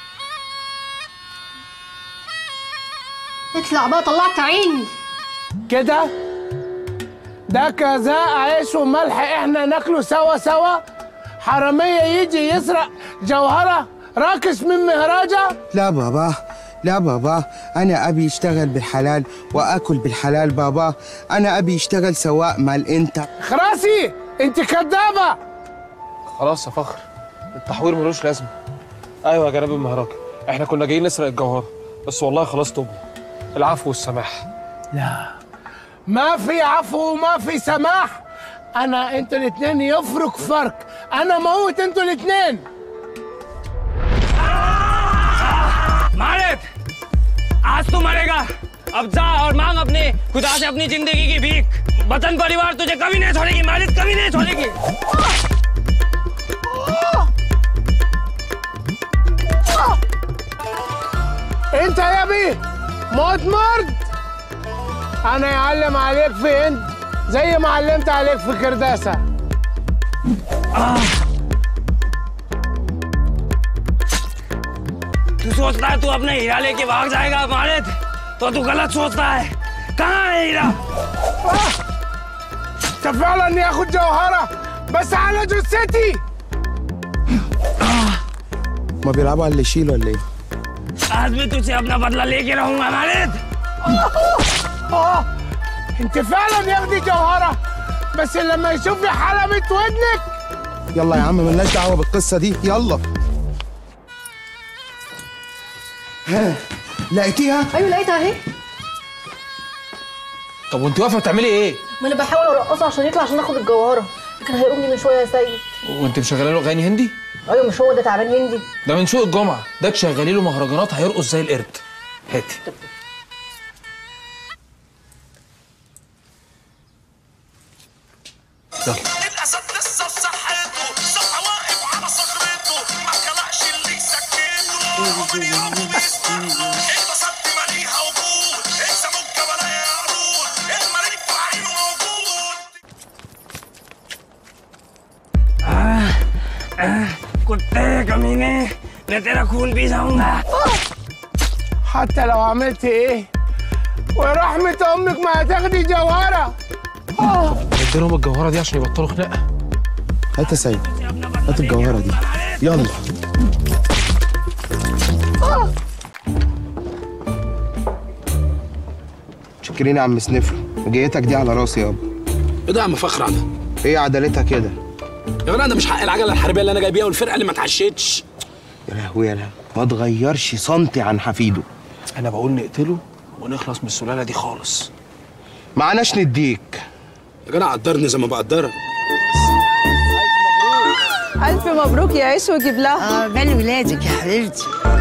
اطلع بقى طلعت عيني كده ده كذا عيش وملح احنا ناكله سوا سوا حرامية يجي يسرق جوهرة راكش من مهراجة لا بابا لا بابا انا ابي اشتغل بالحلال واكل بالحلال بابا انا ابي اشتغل سواق مال انت خراسي انت كدابة خلاص يا فخر التحوير ملوش لازمة أيوة يا جناب المهراجة إحنا كنا جايين نسرق الجوهرة بس والله خلاص توبنا العفو والسماح لا ما في عفو وما في سماح انا انتوا الاتنين يفرق فرق انا موت انتوا الاتنين मालिक आज तू मरेगा अब जा और मांग अपने खुदा से अपनी जिंदगी की भीख वतन परिवार तुझे कभी नहीं छोड़ेगी मालिक कभी नहीं छोड़ेगी انت يا بيه موت مرد انا يعلم عليك في هند زي ما علمت عليك في كرداسه तू सोचता है तू अपने हीरा लेके भाग जाएगा मालिक तो तू गलत सोचता है कहाँ है हीरा فعلا اني اخد جوهره بس على جثتي ما بيلعبوا على اللي يشيل ولا ايه आज मैं तुझसे अपना बदला लेके रहूंगा मालिक اه انت فعلا يا ابني جوهره بس لما يشوف حلبة ودنك يلا يا عم ملناش دعوه بالقصه دي يلا ها لقيتيها ايوه لقيتها اهي طب وأنت واقفة بتعملي إيه؟ ما انا بحاول ارقصه عشان يطلع عشان اخد الجوهره لكن هيقومني من شويه يا سيد وأنت مشغلة له أغاني هندي؟ ايوه مش هو ده تعبان هندي ده من سوق الجمعة ده تشغلي له مهرجانات هيرقص زي القرد هاتي يلا الاسد لسه في صحته صحى واقف على صخرته ما خلقش اللي يسكته ومن يوم بيسمعه البسط ماليها وجود السمك ولا يعرون الملك في عينه موجود कुत्ते कमीने मैं तेरा खून पी जाऊंगा حتى لو عملت ايه ورحمة امك ما هتاخدي جوهرة آه. نديلهم الجوهره دي عشان يبطلوا خناقه هات يا سيد هات الجوهره دي يلا شكرين يا عم سنفر وجيتك دي على راسي يابا ايه ده يا عم فخر على ايه عدالتها كده يا جدع ده مش حق العجله الحربيه اللي انا جاي بيها والفرقه اللي ما اتعشتش يا لهوي يا لهوي ما تغيرش سنتي عن حفيده انا بقول نقتله ونخلص من السلاله دي خالص معناش نديك يا جدع قدرني زي ما بقدرك ألف مبروك يا عيش وجيب لها اه بال ولادك يا حبيبتي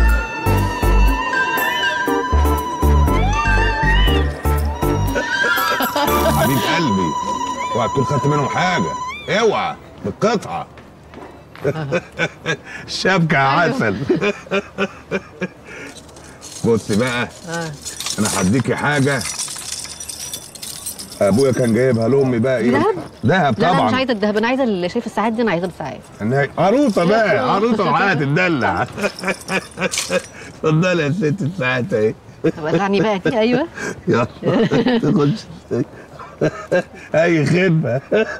حبيب قلبي اوعى تكون خدت منهم حاجه اوعى بالقطعه شبكه يا عسل بصي بقى انا هديكي حاجه ابويا كان جايبها لامي بقى ايه دهب؟ دهب لا انا طبعا مش عايزه الذهب انا عايزه اللي شايف الساعات دي انا عايزه الساعات إنها- عروسه بقى عروسه معاها تدلع اتفضلي يا ست الساعات اهي وزعني بقى ايوه يلا تخش اي خدمه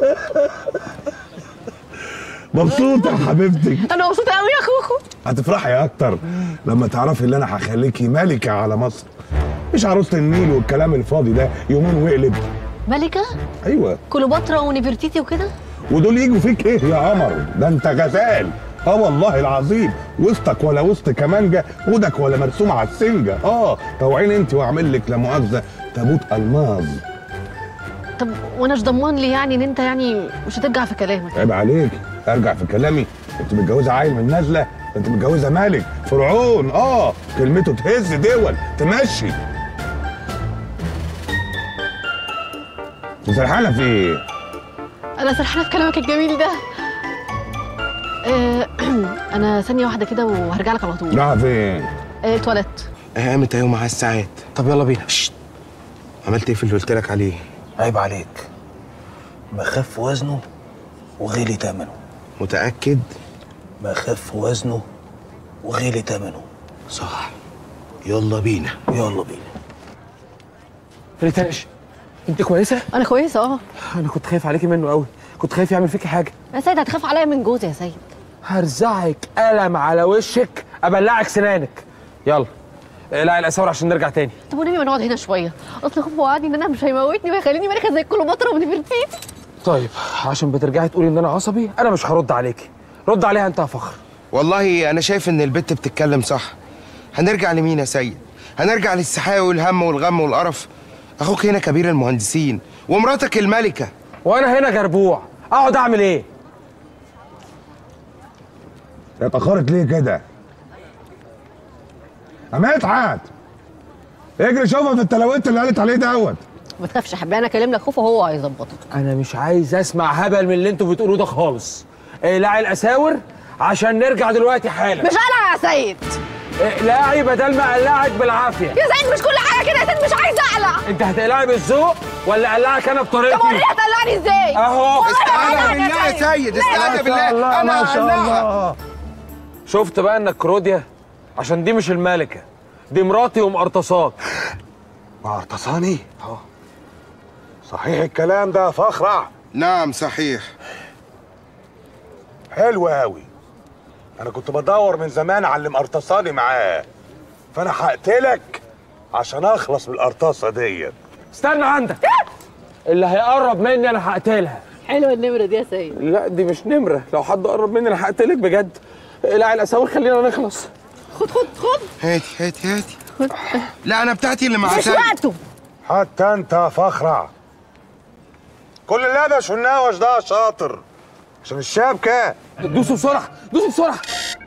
مبسوطه يا حبيبتي انا مبسوطه قوي يا خوخو هتفرحي اكتر لما تعرفي ان انا هخليكي ملكه على مصر مش عروسه النيل والكلام الفاضي ده يومين وقلب ملكه ايوه كليوباترا ونفرتيتي وكده ودول يجوا فيك ايه يا قمر ده انت غزال اه والله العظيم وسطك ولا وسط كمانجه ودك ولا مرسوم على السنجه اه طوعين انت واعمل لك لا مؤاخذه تابوت الماظ طب وانا مش ضمان لي يعني ان انت يعني مش هترجع في كلامك عيب عليك ارجع في كلامي انت متجوزه عيل من نازله ده انت متجوزه ملك فرعون اه كلمته تهز دول تمشي انت سرحانه في ايه؟ انا سرحانه في كلامك الجميل ده آه، انا ثانيه واحده كده وهرجع لك على طول رايحه فين؟ آه، اتولدت قامت اهي معاها الساعات طب يلا بينا عملت ايه في اللي قلت لك عليه عيب عليك ما خف وزنه وغلي ثمنه متاكد ما خف وزنه وغلي ثمنه صح يلا بينا يلا بينا ريتاش انت كويسه انا كويسه اه انا كنت خايف عليكي منه قوي كنت خايف يعمل فيكي حاجه يا سيد هتخاف عليا من جوزي يا سيد هرزعك قلم على وشك ابلعك سنانك يلا لا الاساور عشان نرجع تاني طب ونبي ما نقعد هنا شويه اصل خوفو وعدني ان انا مش هيموتني وهيخليني ملكه زي كليوباترا ونفرتيتي طيب عشان بترجعي تقولي ان انا عصبي انا مش هرد عليكي رد عليها انت يا فخر والله انا شايف ان البت بتتكلم صح هنرجع لمين يا سيد هنرجع للسحاق والهم والغم والقرف اخوك هنا كبير المهندسين ومراتك الملكه وانا هنا جربوع اقعد اعمل ايه هي اتاخرت ليه كده؟ يا مدحت اجري شوفها في التلاوت اللي قالت عليه دوت ما تخافش يا حبيبي انا اكلم لك خوفو هو هيظبطك انا مش عايز اسمع هبل من اللي انتوا بتقولوه ده خالص اقلعي الاساور عشان نرجع دلوقتي حالا مش انا يا سيد اقلعي بدل ما اقلعك بالعافيه يا سيد مش كل حاجه كده يا سيد مش عايزه اقلع انت هتقلعي بالذوق ولا اقلعك انا بطريقتي طب وريني هتقلعني ازاي اهو والله استهانة هقلعك بالله يا سيد ما استهانة شاء بالله الله انا ما شاء هقلعها. الله شفت بقى انك كروديا عشان دي مش الملكه دي مراتي ومقرطصاك مقرطصاني؟ اه صحيح الكلام ده يا فخرع نعم صحيح حلو قوي انا كنت بدور من زمان على اللي مقرطصاني معاه فانا هقتلك عشان اخلص من القرطاسه ديت استنى عندك اللي هيقرب مني انا هقتلها حلوه النمره دي يا سيد لا دي مش نمره لو حد قرب مني انا هقتلك بجد اقلعي الاساور خلينا نخلص خد خد خد هاتي هاتي هاتي لا انا بتاعتي اللي مع مش سيد وقته حتى انت يا فخرع كل اللي والنوش ده شاطر عشان الشبكه دوسوا بسرعه دوسوا بسرعه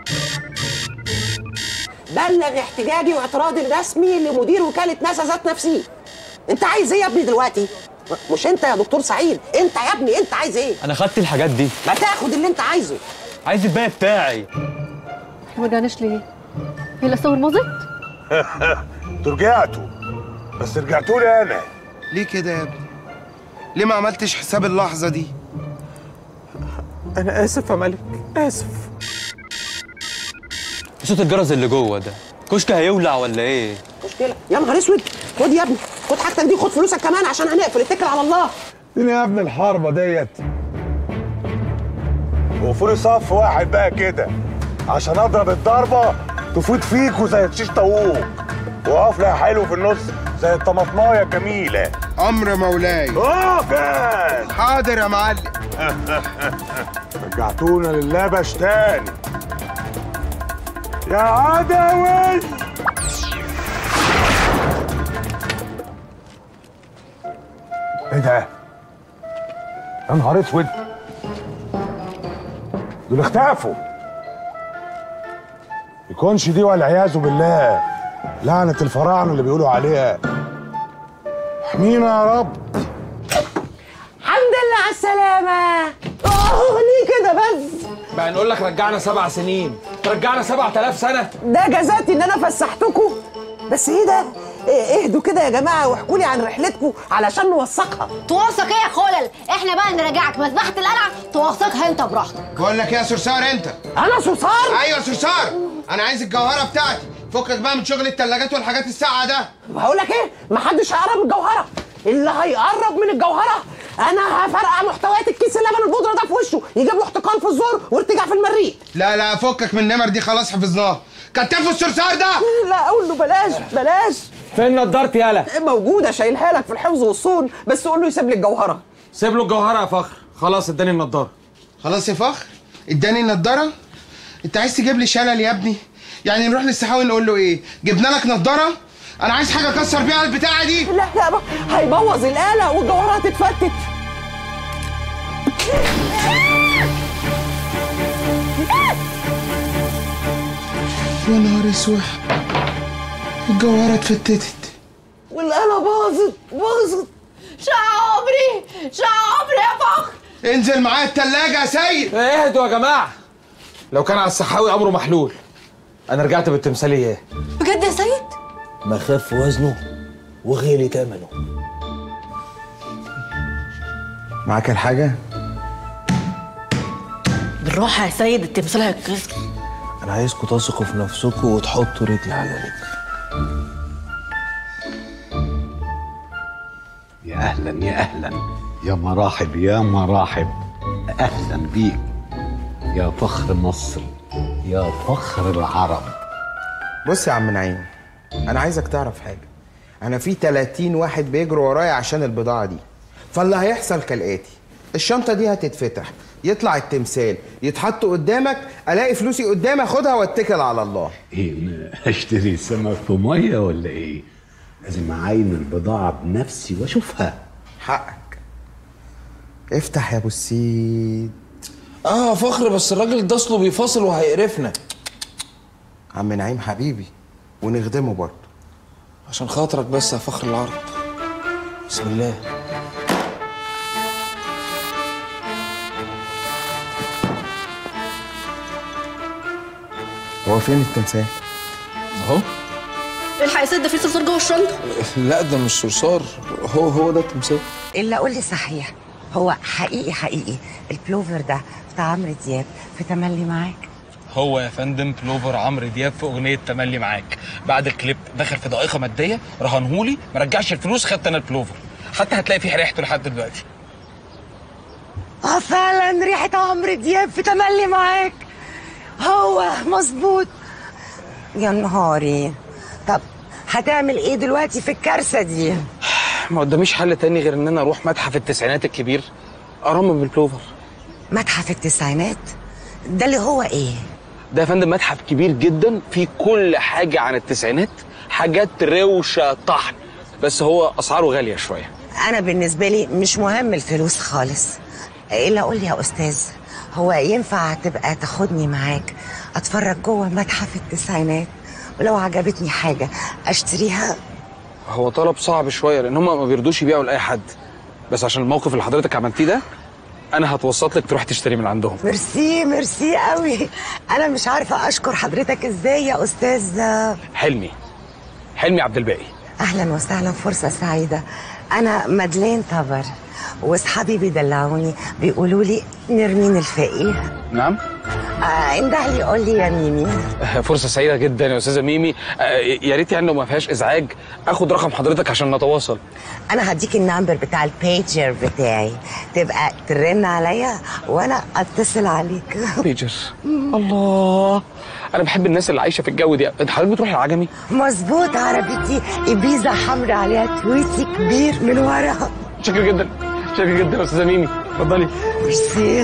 بلغ احتجاجي واعتراضي الرسمي لمدير وكاله ناسا ذات نفسي انت عايز ايه يا ابني دلوقتي م- مش انت يا دكتور سعيد انت يا ابني انت عايز ايه انا خدت الحاجات دي ما تاخد اللي انت عايزه عايز الباقي بتاعي ما رجعناش ليه هي الاساور باظت انتوا رجعتوا بس رجعتوا لي انا ليه كده يا ابني ليه ما عملتش حساب اللحظه دي انا اسف يا ملك اسف صوت الجرس اللي جوه ده كشك هيولع ولا ايه مشكله يا نهار اسود خد يا ابني خد حاجتك دي خد فلوسك كمان عشان هنقفل اتكل على الله اديني يا ابن الحربه ديت وقفولي صف واحد بقى كده عشان اضرب الضربه تفوت فيكوا زي شيش طاووق وقفله حلو في النص زي الطماطمايه الجميله امر مولاي اقف حاضر يا معلم رجعتونا للبش تاني يا عدوي ايه ده؟ يا نهار اسود دول اختفوا يكونش دي والعياذ بالله لعنة الفراعنة اللي بيقولوا عليها احمينا يا رب الحمد لله على السلامه اه ليه كده بس بقى نقول لك رجعنا سبع سنين رجعنا سبعة آلاف سنة ده جزاتي ان انا فسحتكم بس ايه ده إيه اهدوا كده يا جماعه واحكوا لي عن رحلتكم علشان نوثقها توثق ايه يا خلل احنا بقى نراجعك مذبحه القلعه توثقها انت براحتك بقول لك ايه يا صرصار انت انا صرصار ايوه صرصار انا عايز الجوهره بتاعتي فكك بقى من شغل الثلاجات والحاجات الساقعه ده بقول لك ايه محدش هيقرب من الجوهره اللي هيقرب من الجوهره انا هفرقع محتويات الكيس اللبن البودره ده في وشه يجيب له احتقان في الزور وارتجاع في المريء لا لا فكك من النمر دي خلاص حفظناها كتفوا الصرصار ده لا اقول له بلاش بلاش فين نضارتي يالا موجوده شايلها لك في الحفظ والصون بس قول له يسيب لي الجوهره سيب له الجوهرة يا فخر خلاص اداني النضارة خلاص يا فخر اداني النضاره انت عايز تجيب لي شلل يا ابني يعني نروح للسحاوي نقول له ايه جبنا لك نضاره انا عايز حاجه اكسر بيها البتاعه دي لا لا بقى هيبوظ الاله والجوهره هتتفتت يا نهار اسود الجوهره اتفتتت والاله باظت باظت شعبري شعبري يا فخر انزل معايا التلاجة يا سيد اهدوا يا جماعة لو كان على الصحاوي أمره محلول أنا رجعت بالتمثال إياه بجد يا سيد ما خف وزنه وغلي ثمنه معاك الحاجه بالراحه يا سيد التمثال هيتكسر انا عايزكم تثقوا في نفسكم وتحطوا رجل على رجل يا اهلا يا اهلا يا مراحب يا مراحب اهلا بيك يا فخر مصر يا فخر العرب بص يا عم نعيم انا عايزك تعرف حاجه انا في 30 واحد بيجروا ورايا عشان البضاعه دي فاللي هيحصل كالاتي الشنطه دي هتتفتح يطلع التمثال يتحط قدامك الاقي فلوسي قدامي اخدها واتكل على الله ايه أنا اشتري سمك في ميه ولا ايه لازم اعاين البضاعه بنفسي واشوفها حقك افتح يا ابو السيد اه فخر بس الراجل ده اصله بيفاصل وهيقرفنا عم نعيم حبيبي ونخدمه برضه عشان خاطرك بس يا فخر العرب بسم الله هو فين التمثال اهو الحق يا سيد ده في صرصار جوه الشنطه لا ده مش صرصار هو هو ده التمثال الا قول لي صحيح هو حقيقي حقيقي البلوفر ده بتاع عمرو دياب في تملي معاك هو يا فندم بلوفر عمرو دياب في اغنيه تملي معاك بعد الكليب دخل في ضائقه ماديه رهنهولي ما رجعش الفلوس خدت انا البلوفر حتى هتلاقي فيه ريحته لحد دلوقتي اه فعلا ريحه عمرو دياب في تملي معاك هو مظبوط يا نهاري طب هتعمل ايه دلوقتي في الكارثه دي ما قداميش حل تاني غير ان انا اروح متحف التسعينات الكبير ارمم بالبلوفر متحف التسعينات ده اللي هو ايه ده يا فندم متحف كبير جدا فيه كل حاجه عن التسعينات حاجات روشه طحن بس هو اسعاره غاليه شويه انا بالنسبه لي مش مهم الفلوس خالص الا قول لي يا استاذ هو ينفع تبقى تاخدني معاك اتفرج جوه متحف التسعينات ولو عجبتني حاجه اشتريها هو طلب صعب شويه لان هم ما بيرضوش يبيعوا لاي حد بس عشان الموقف اللي حضرتك عملتيه ده انا هتوسط لك تروح تشتري من عندهم ميرسي ميرسي قوي انا مش عارفه اشكر حضرتك ازاي يا استاذ حلمي حلمي عبد الباقي اهلا وسهلا فرصه سعيده انا مدلين طبر واصحابي بيدلعوني بيقولوا لي نرمين الفقيه نعم آه انده لي قول لي يا ميمي فرصة سعيدة جدا يا أستاذة ميمي آه، يا ريت يعني لو ما فيهاش إزعاج آخد رقم حضرتك عشان نتواصل انا هديك النمبر بتاع البيجر بتاعي تبقى ترن عليا وانا اتصل عليك بيجر الله أنا بحب الناس اللي عايشة في الجو دي أنت حضرتك بتروح العجمي؟ مظبوط عربيتي ابيزا حمراء عليها تويتي كبير من ورا شكرا جدا شكرا جدا يا أستاذة ميمي اتفضلي ميرسي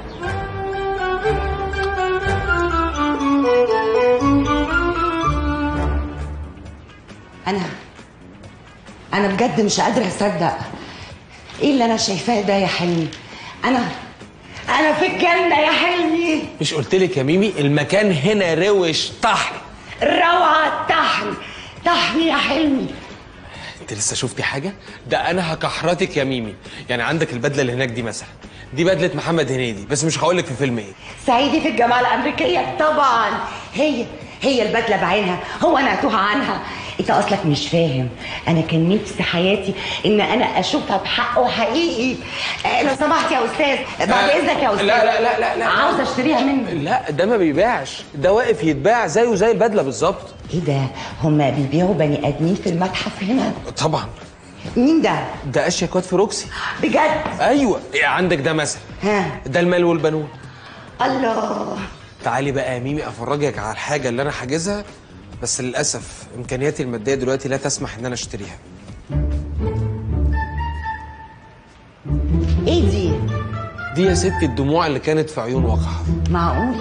انا انا بجد مش قادره اصدق ايه اللي انا شايفاه ده يا حلمي انا انا في الجنه يا حلمي مش قلت لك يا ميمي المكان هنا روش طحن روعه طحن طحن يا حلمي انت لسه شفتي حاجه ده انا هكحرتك يا ميمي يعني عندك البدله اللي هناك دي مثلا دي بدله محمد هنيدي بس مش هقول لك في فيلم ايه صعيدي في الجامعه الامريكيه طبعا هي هي البدله بعينها هو انا اتوه عنها انت اصلك مش فاهم انا كان نفسي حياتي ان انا اشوفها بحق وحقيقي آه، لو سمحت يا استاذ بعد آه، اذنك يا استاذ لا لا لا لا لا عاوزه اشتريها منك لا ده ما بيباعش ده واقف يتباع زيه زي البدله بالظبط ايه ده هما بيبيعوا بني ادمين في المتحف هنا طبعا مين ده ده اشيك واد في روكسي بجد ايوه إيه عندك ده مثلا ها ده المال والبنون الله تعالي بقى يا ميمي افرجك على الحاجه اللي انا حاجزها بس للاسف امكانياتي الماديه دلوقتي لا تسمح ان انا اشتريها ايه دي دي يا ستي الدموع اللي كانت في عيون وقحه معقول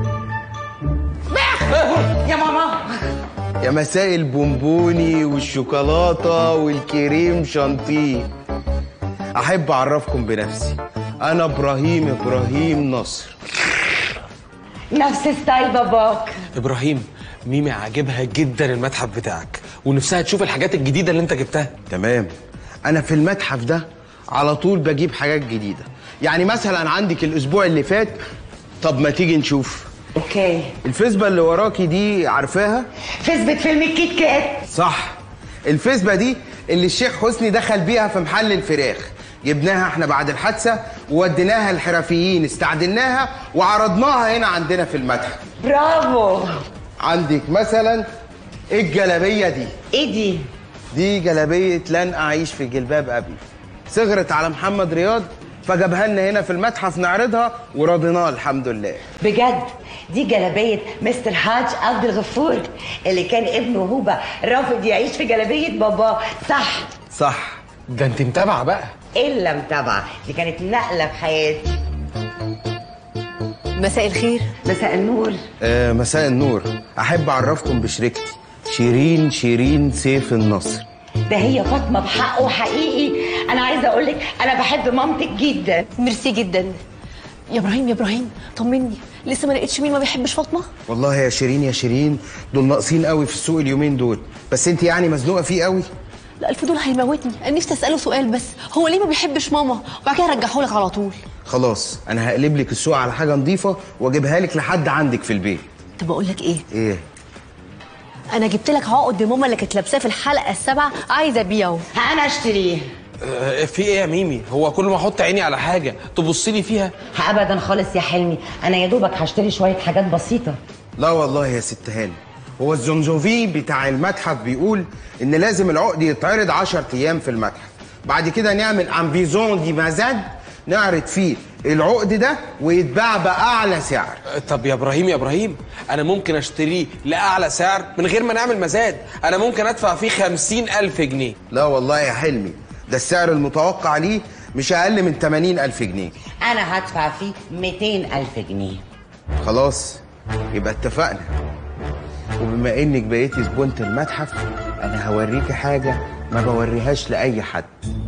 يا ماما يا مساء البونبوني والشوكولاتة والكريم شانتيه أحب أعرفكم بنفسي أنا إبراهيم إبراهيم نصر نفس ستايل باباك ابراهيم ميمي عاجبها جدا المتحف بتاعك ونفسها تشوف الحاجات الجديده اللي انت جبتها تمام أنا في المتحف ده على طول بجيب حاجات جديدة يعني مثلا عندك الأسبوع اللي فات طب ما تيجي نشوف اوكي الفسبة اللي وراكي دي عارفاها؟ فسبة فيلم الكيت كات صح الفسبة دي اللي الشيخ حسني دخل بيها في محل الفراخ جبناها احنا بعد الحادثة ووديناها الحرفيين استعدلناها وعرضناها هنا عندنا في المتحف برافو عندك مثلا الجلابية دي ايه دي؟ دي جلابية لن أعيش في جلباب أبي صغرت على محمد رياض فجابها لنا هنا في المتحف نعرضها ورضيناه الحمد لله بجد دي جلابية مستر حاج عبد الغفور اللي كان ابنه هوبا رافض يعيش في جلابية باباه صح صح ده انت متابعه بقى الا متابعة دي كانت نقلة في حياتي مساء الخير مساء النور آه مساء النور أحب أعرفكم بشريكتي شيرين شيرين سيف النصر ده هي فاطمة بحق وحقيقي انا عايزة اقول لك انا بحب مامتك جدا ميرسي جدا يا ابراهيم يا ابراهيم طمني لسه ما لقيتش مين ما بيحبش فاطمه والله يا شيرين يا شيرين دول ناقصين قوي في السوق اليومين دول بس انت يعني مزنوقه فيه قوي لا الفضول هيموتني انا نفسي اساله سؤال بس هو ليه ما بيحبش ماما وبعد كده ارجعه لك على طول خلاص انا هقلب لك السوق على حاجه نظيفه واجيبها لك لحد عندك في البيت طب اقول لك ايه ايه انا جبت لك عقد ماما اللي كانت لابساه في الحلقه السابعه عايزه ابيعه انا اشتريه آه، في ايه يا ميمي هو كل ما احط عيني على حاجه تبص لي فيها ابدا خالص يا حلمي انا يا دوبك هشتري شوية حاجات بسيطة لا والله يا ست هاني هو الزنزوفي بتاع المتحف بيقول ان لازم العقد يتعرض 10 ايام في المتحف بعد كده نعمل امبيزون دي مازاد نعرض فيه العقد ده ويتباع باعلى سعر طب يا ابراهيم يا ابراهيم انا ممكن اشتريه لاعلى سعر من غير ما نعمل مزاد انا ممكن ادفع فيه خمسين الف جنيه لا والله يا حلمي ده السعر المتوقع ليه مش اقل من 80 الف جنيه انا هدفع فيه 200 الف جنيه خلاص يبقى اتفقنا وبما انك بقيتي زبونة المتحف انا هوريكي حاجة ما بوريهاش لأي حد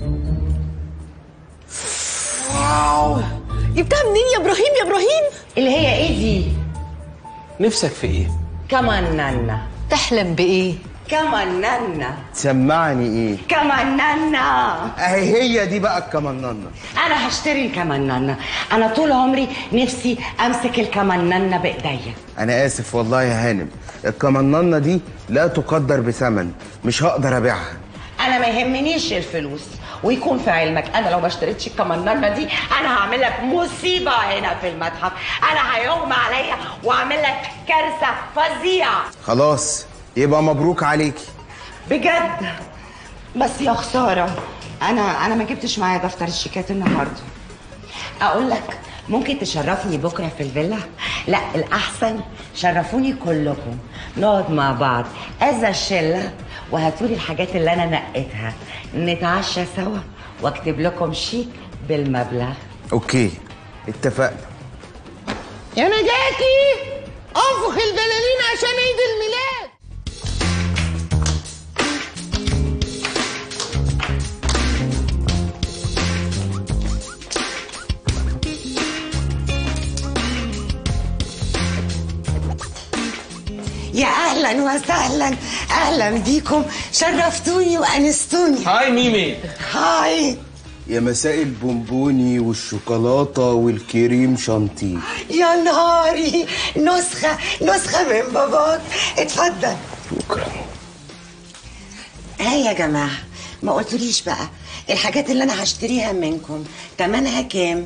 واو جبتها منين يا ابراهيم يا ابراهيم اللي هي ايه دي نفسك في ايه كمان نانا تحلم بايه كمان نانا تسمعني ايه كمان نانا اهي هي دي بقى الكمنانة انا هشتري الكمانانا انا طول عمري نفسي امسك الكمانانا بايديا انا اسف والله يا هانم الكمنانة دي لا تقدر بثمن مش هقدر ابيعها انا ما يهمنيش الفلوس ويكون في علمك انا لو ما اشتريتش الكمنانه دي انا هعمل لك مصيبه هنا في المتحف انا هيغمى عليا واعمل لك كارثه فظيعه خلاص يبقى مبروك عليكي بجد بس يا خساره انا انا ما جبتش معايا دفتر الشيكات النهارده اقول لك ممكن تشرفني بكره في الفيلا لا الاحسن شرفوني كلكم نقعد مع بعض از الشله وهاتولي الحاجات اللي انا نقيتها نتعشى سوا واكتب لكم شيك بالمبلغ اوكي اتفقنا يا نجاتي انفخ البلالين عشان عيد الميلاد يا اهلا وسهلا اهلا بيكم شرفتوني وانستوني هاي ميمي هاي يا مساء البونبوني والشوكولاتة والكريم شانتيه يا نهاري نسخة نسخة من باباك اتفضل شكرا ها يا جماعة ما قلتوليش بقى الحاجات اللي انا هشتريها منكم تمنها كام؟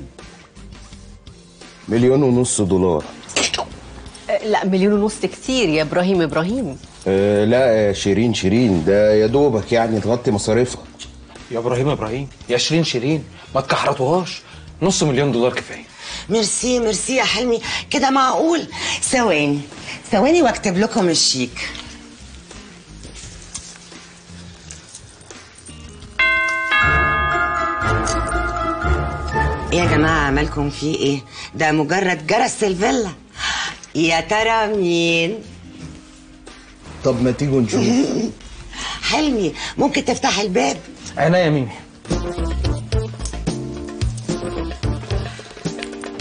مليون ونص دولار لا مليون ونص كتير يا ابراهيم ابراهيم آه لا آه، شيرين شيرين ده يا دوبك يعني تغطي مصاريفها يا ابراهيم ابراهيم يا شيرين شيرين ما تكحرتوهاش نص مليون دولار كفايه ميرسي ميرسي يا حلمي كده معقول ثواني ثواني واكتب لكم الشيك يا جماعة مالكم فيه ايه؟ ده مجرد جرس الفيلا يا ترى مين؟ طب ما تيجوا نشوف حلمي ممكن تفتح الباب عينيا يا ميمي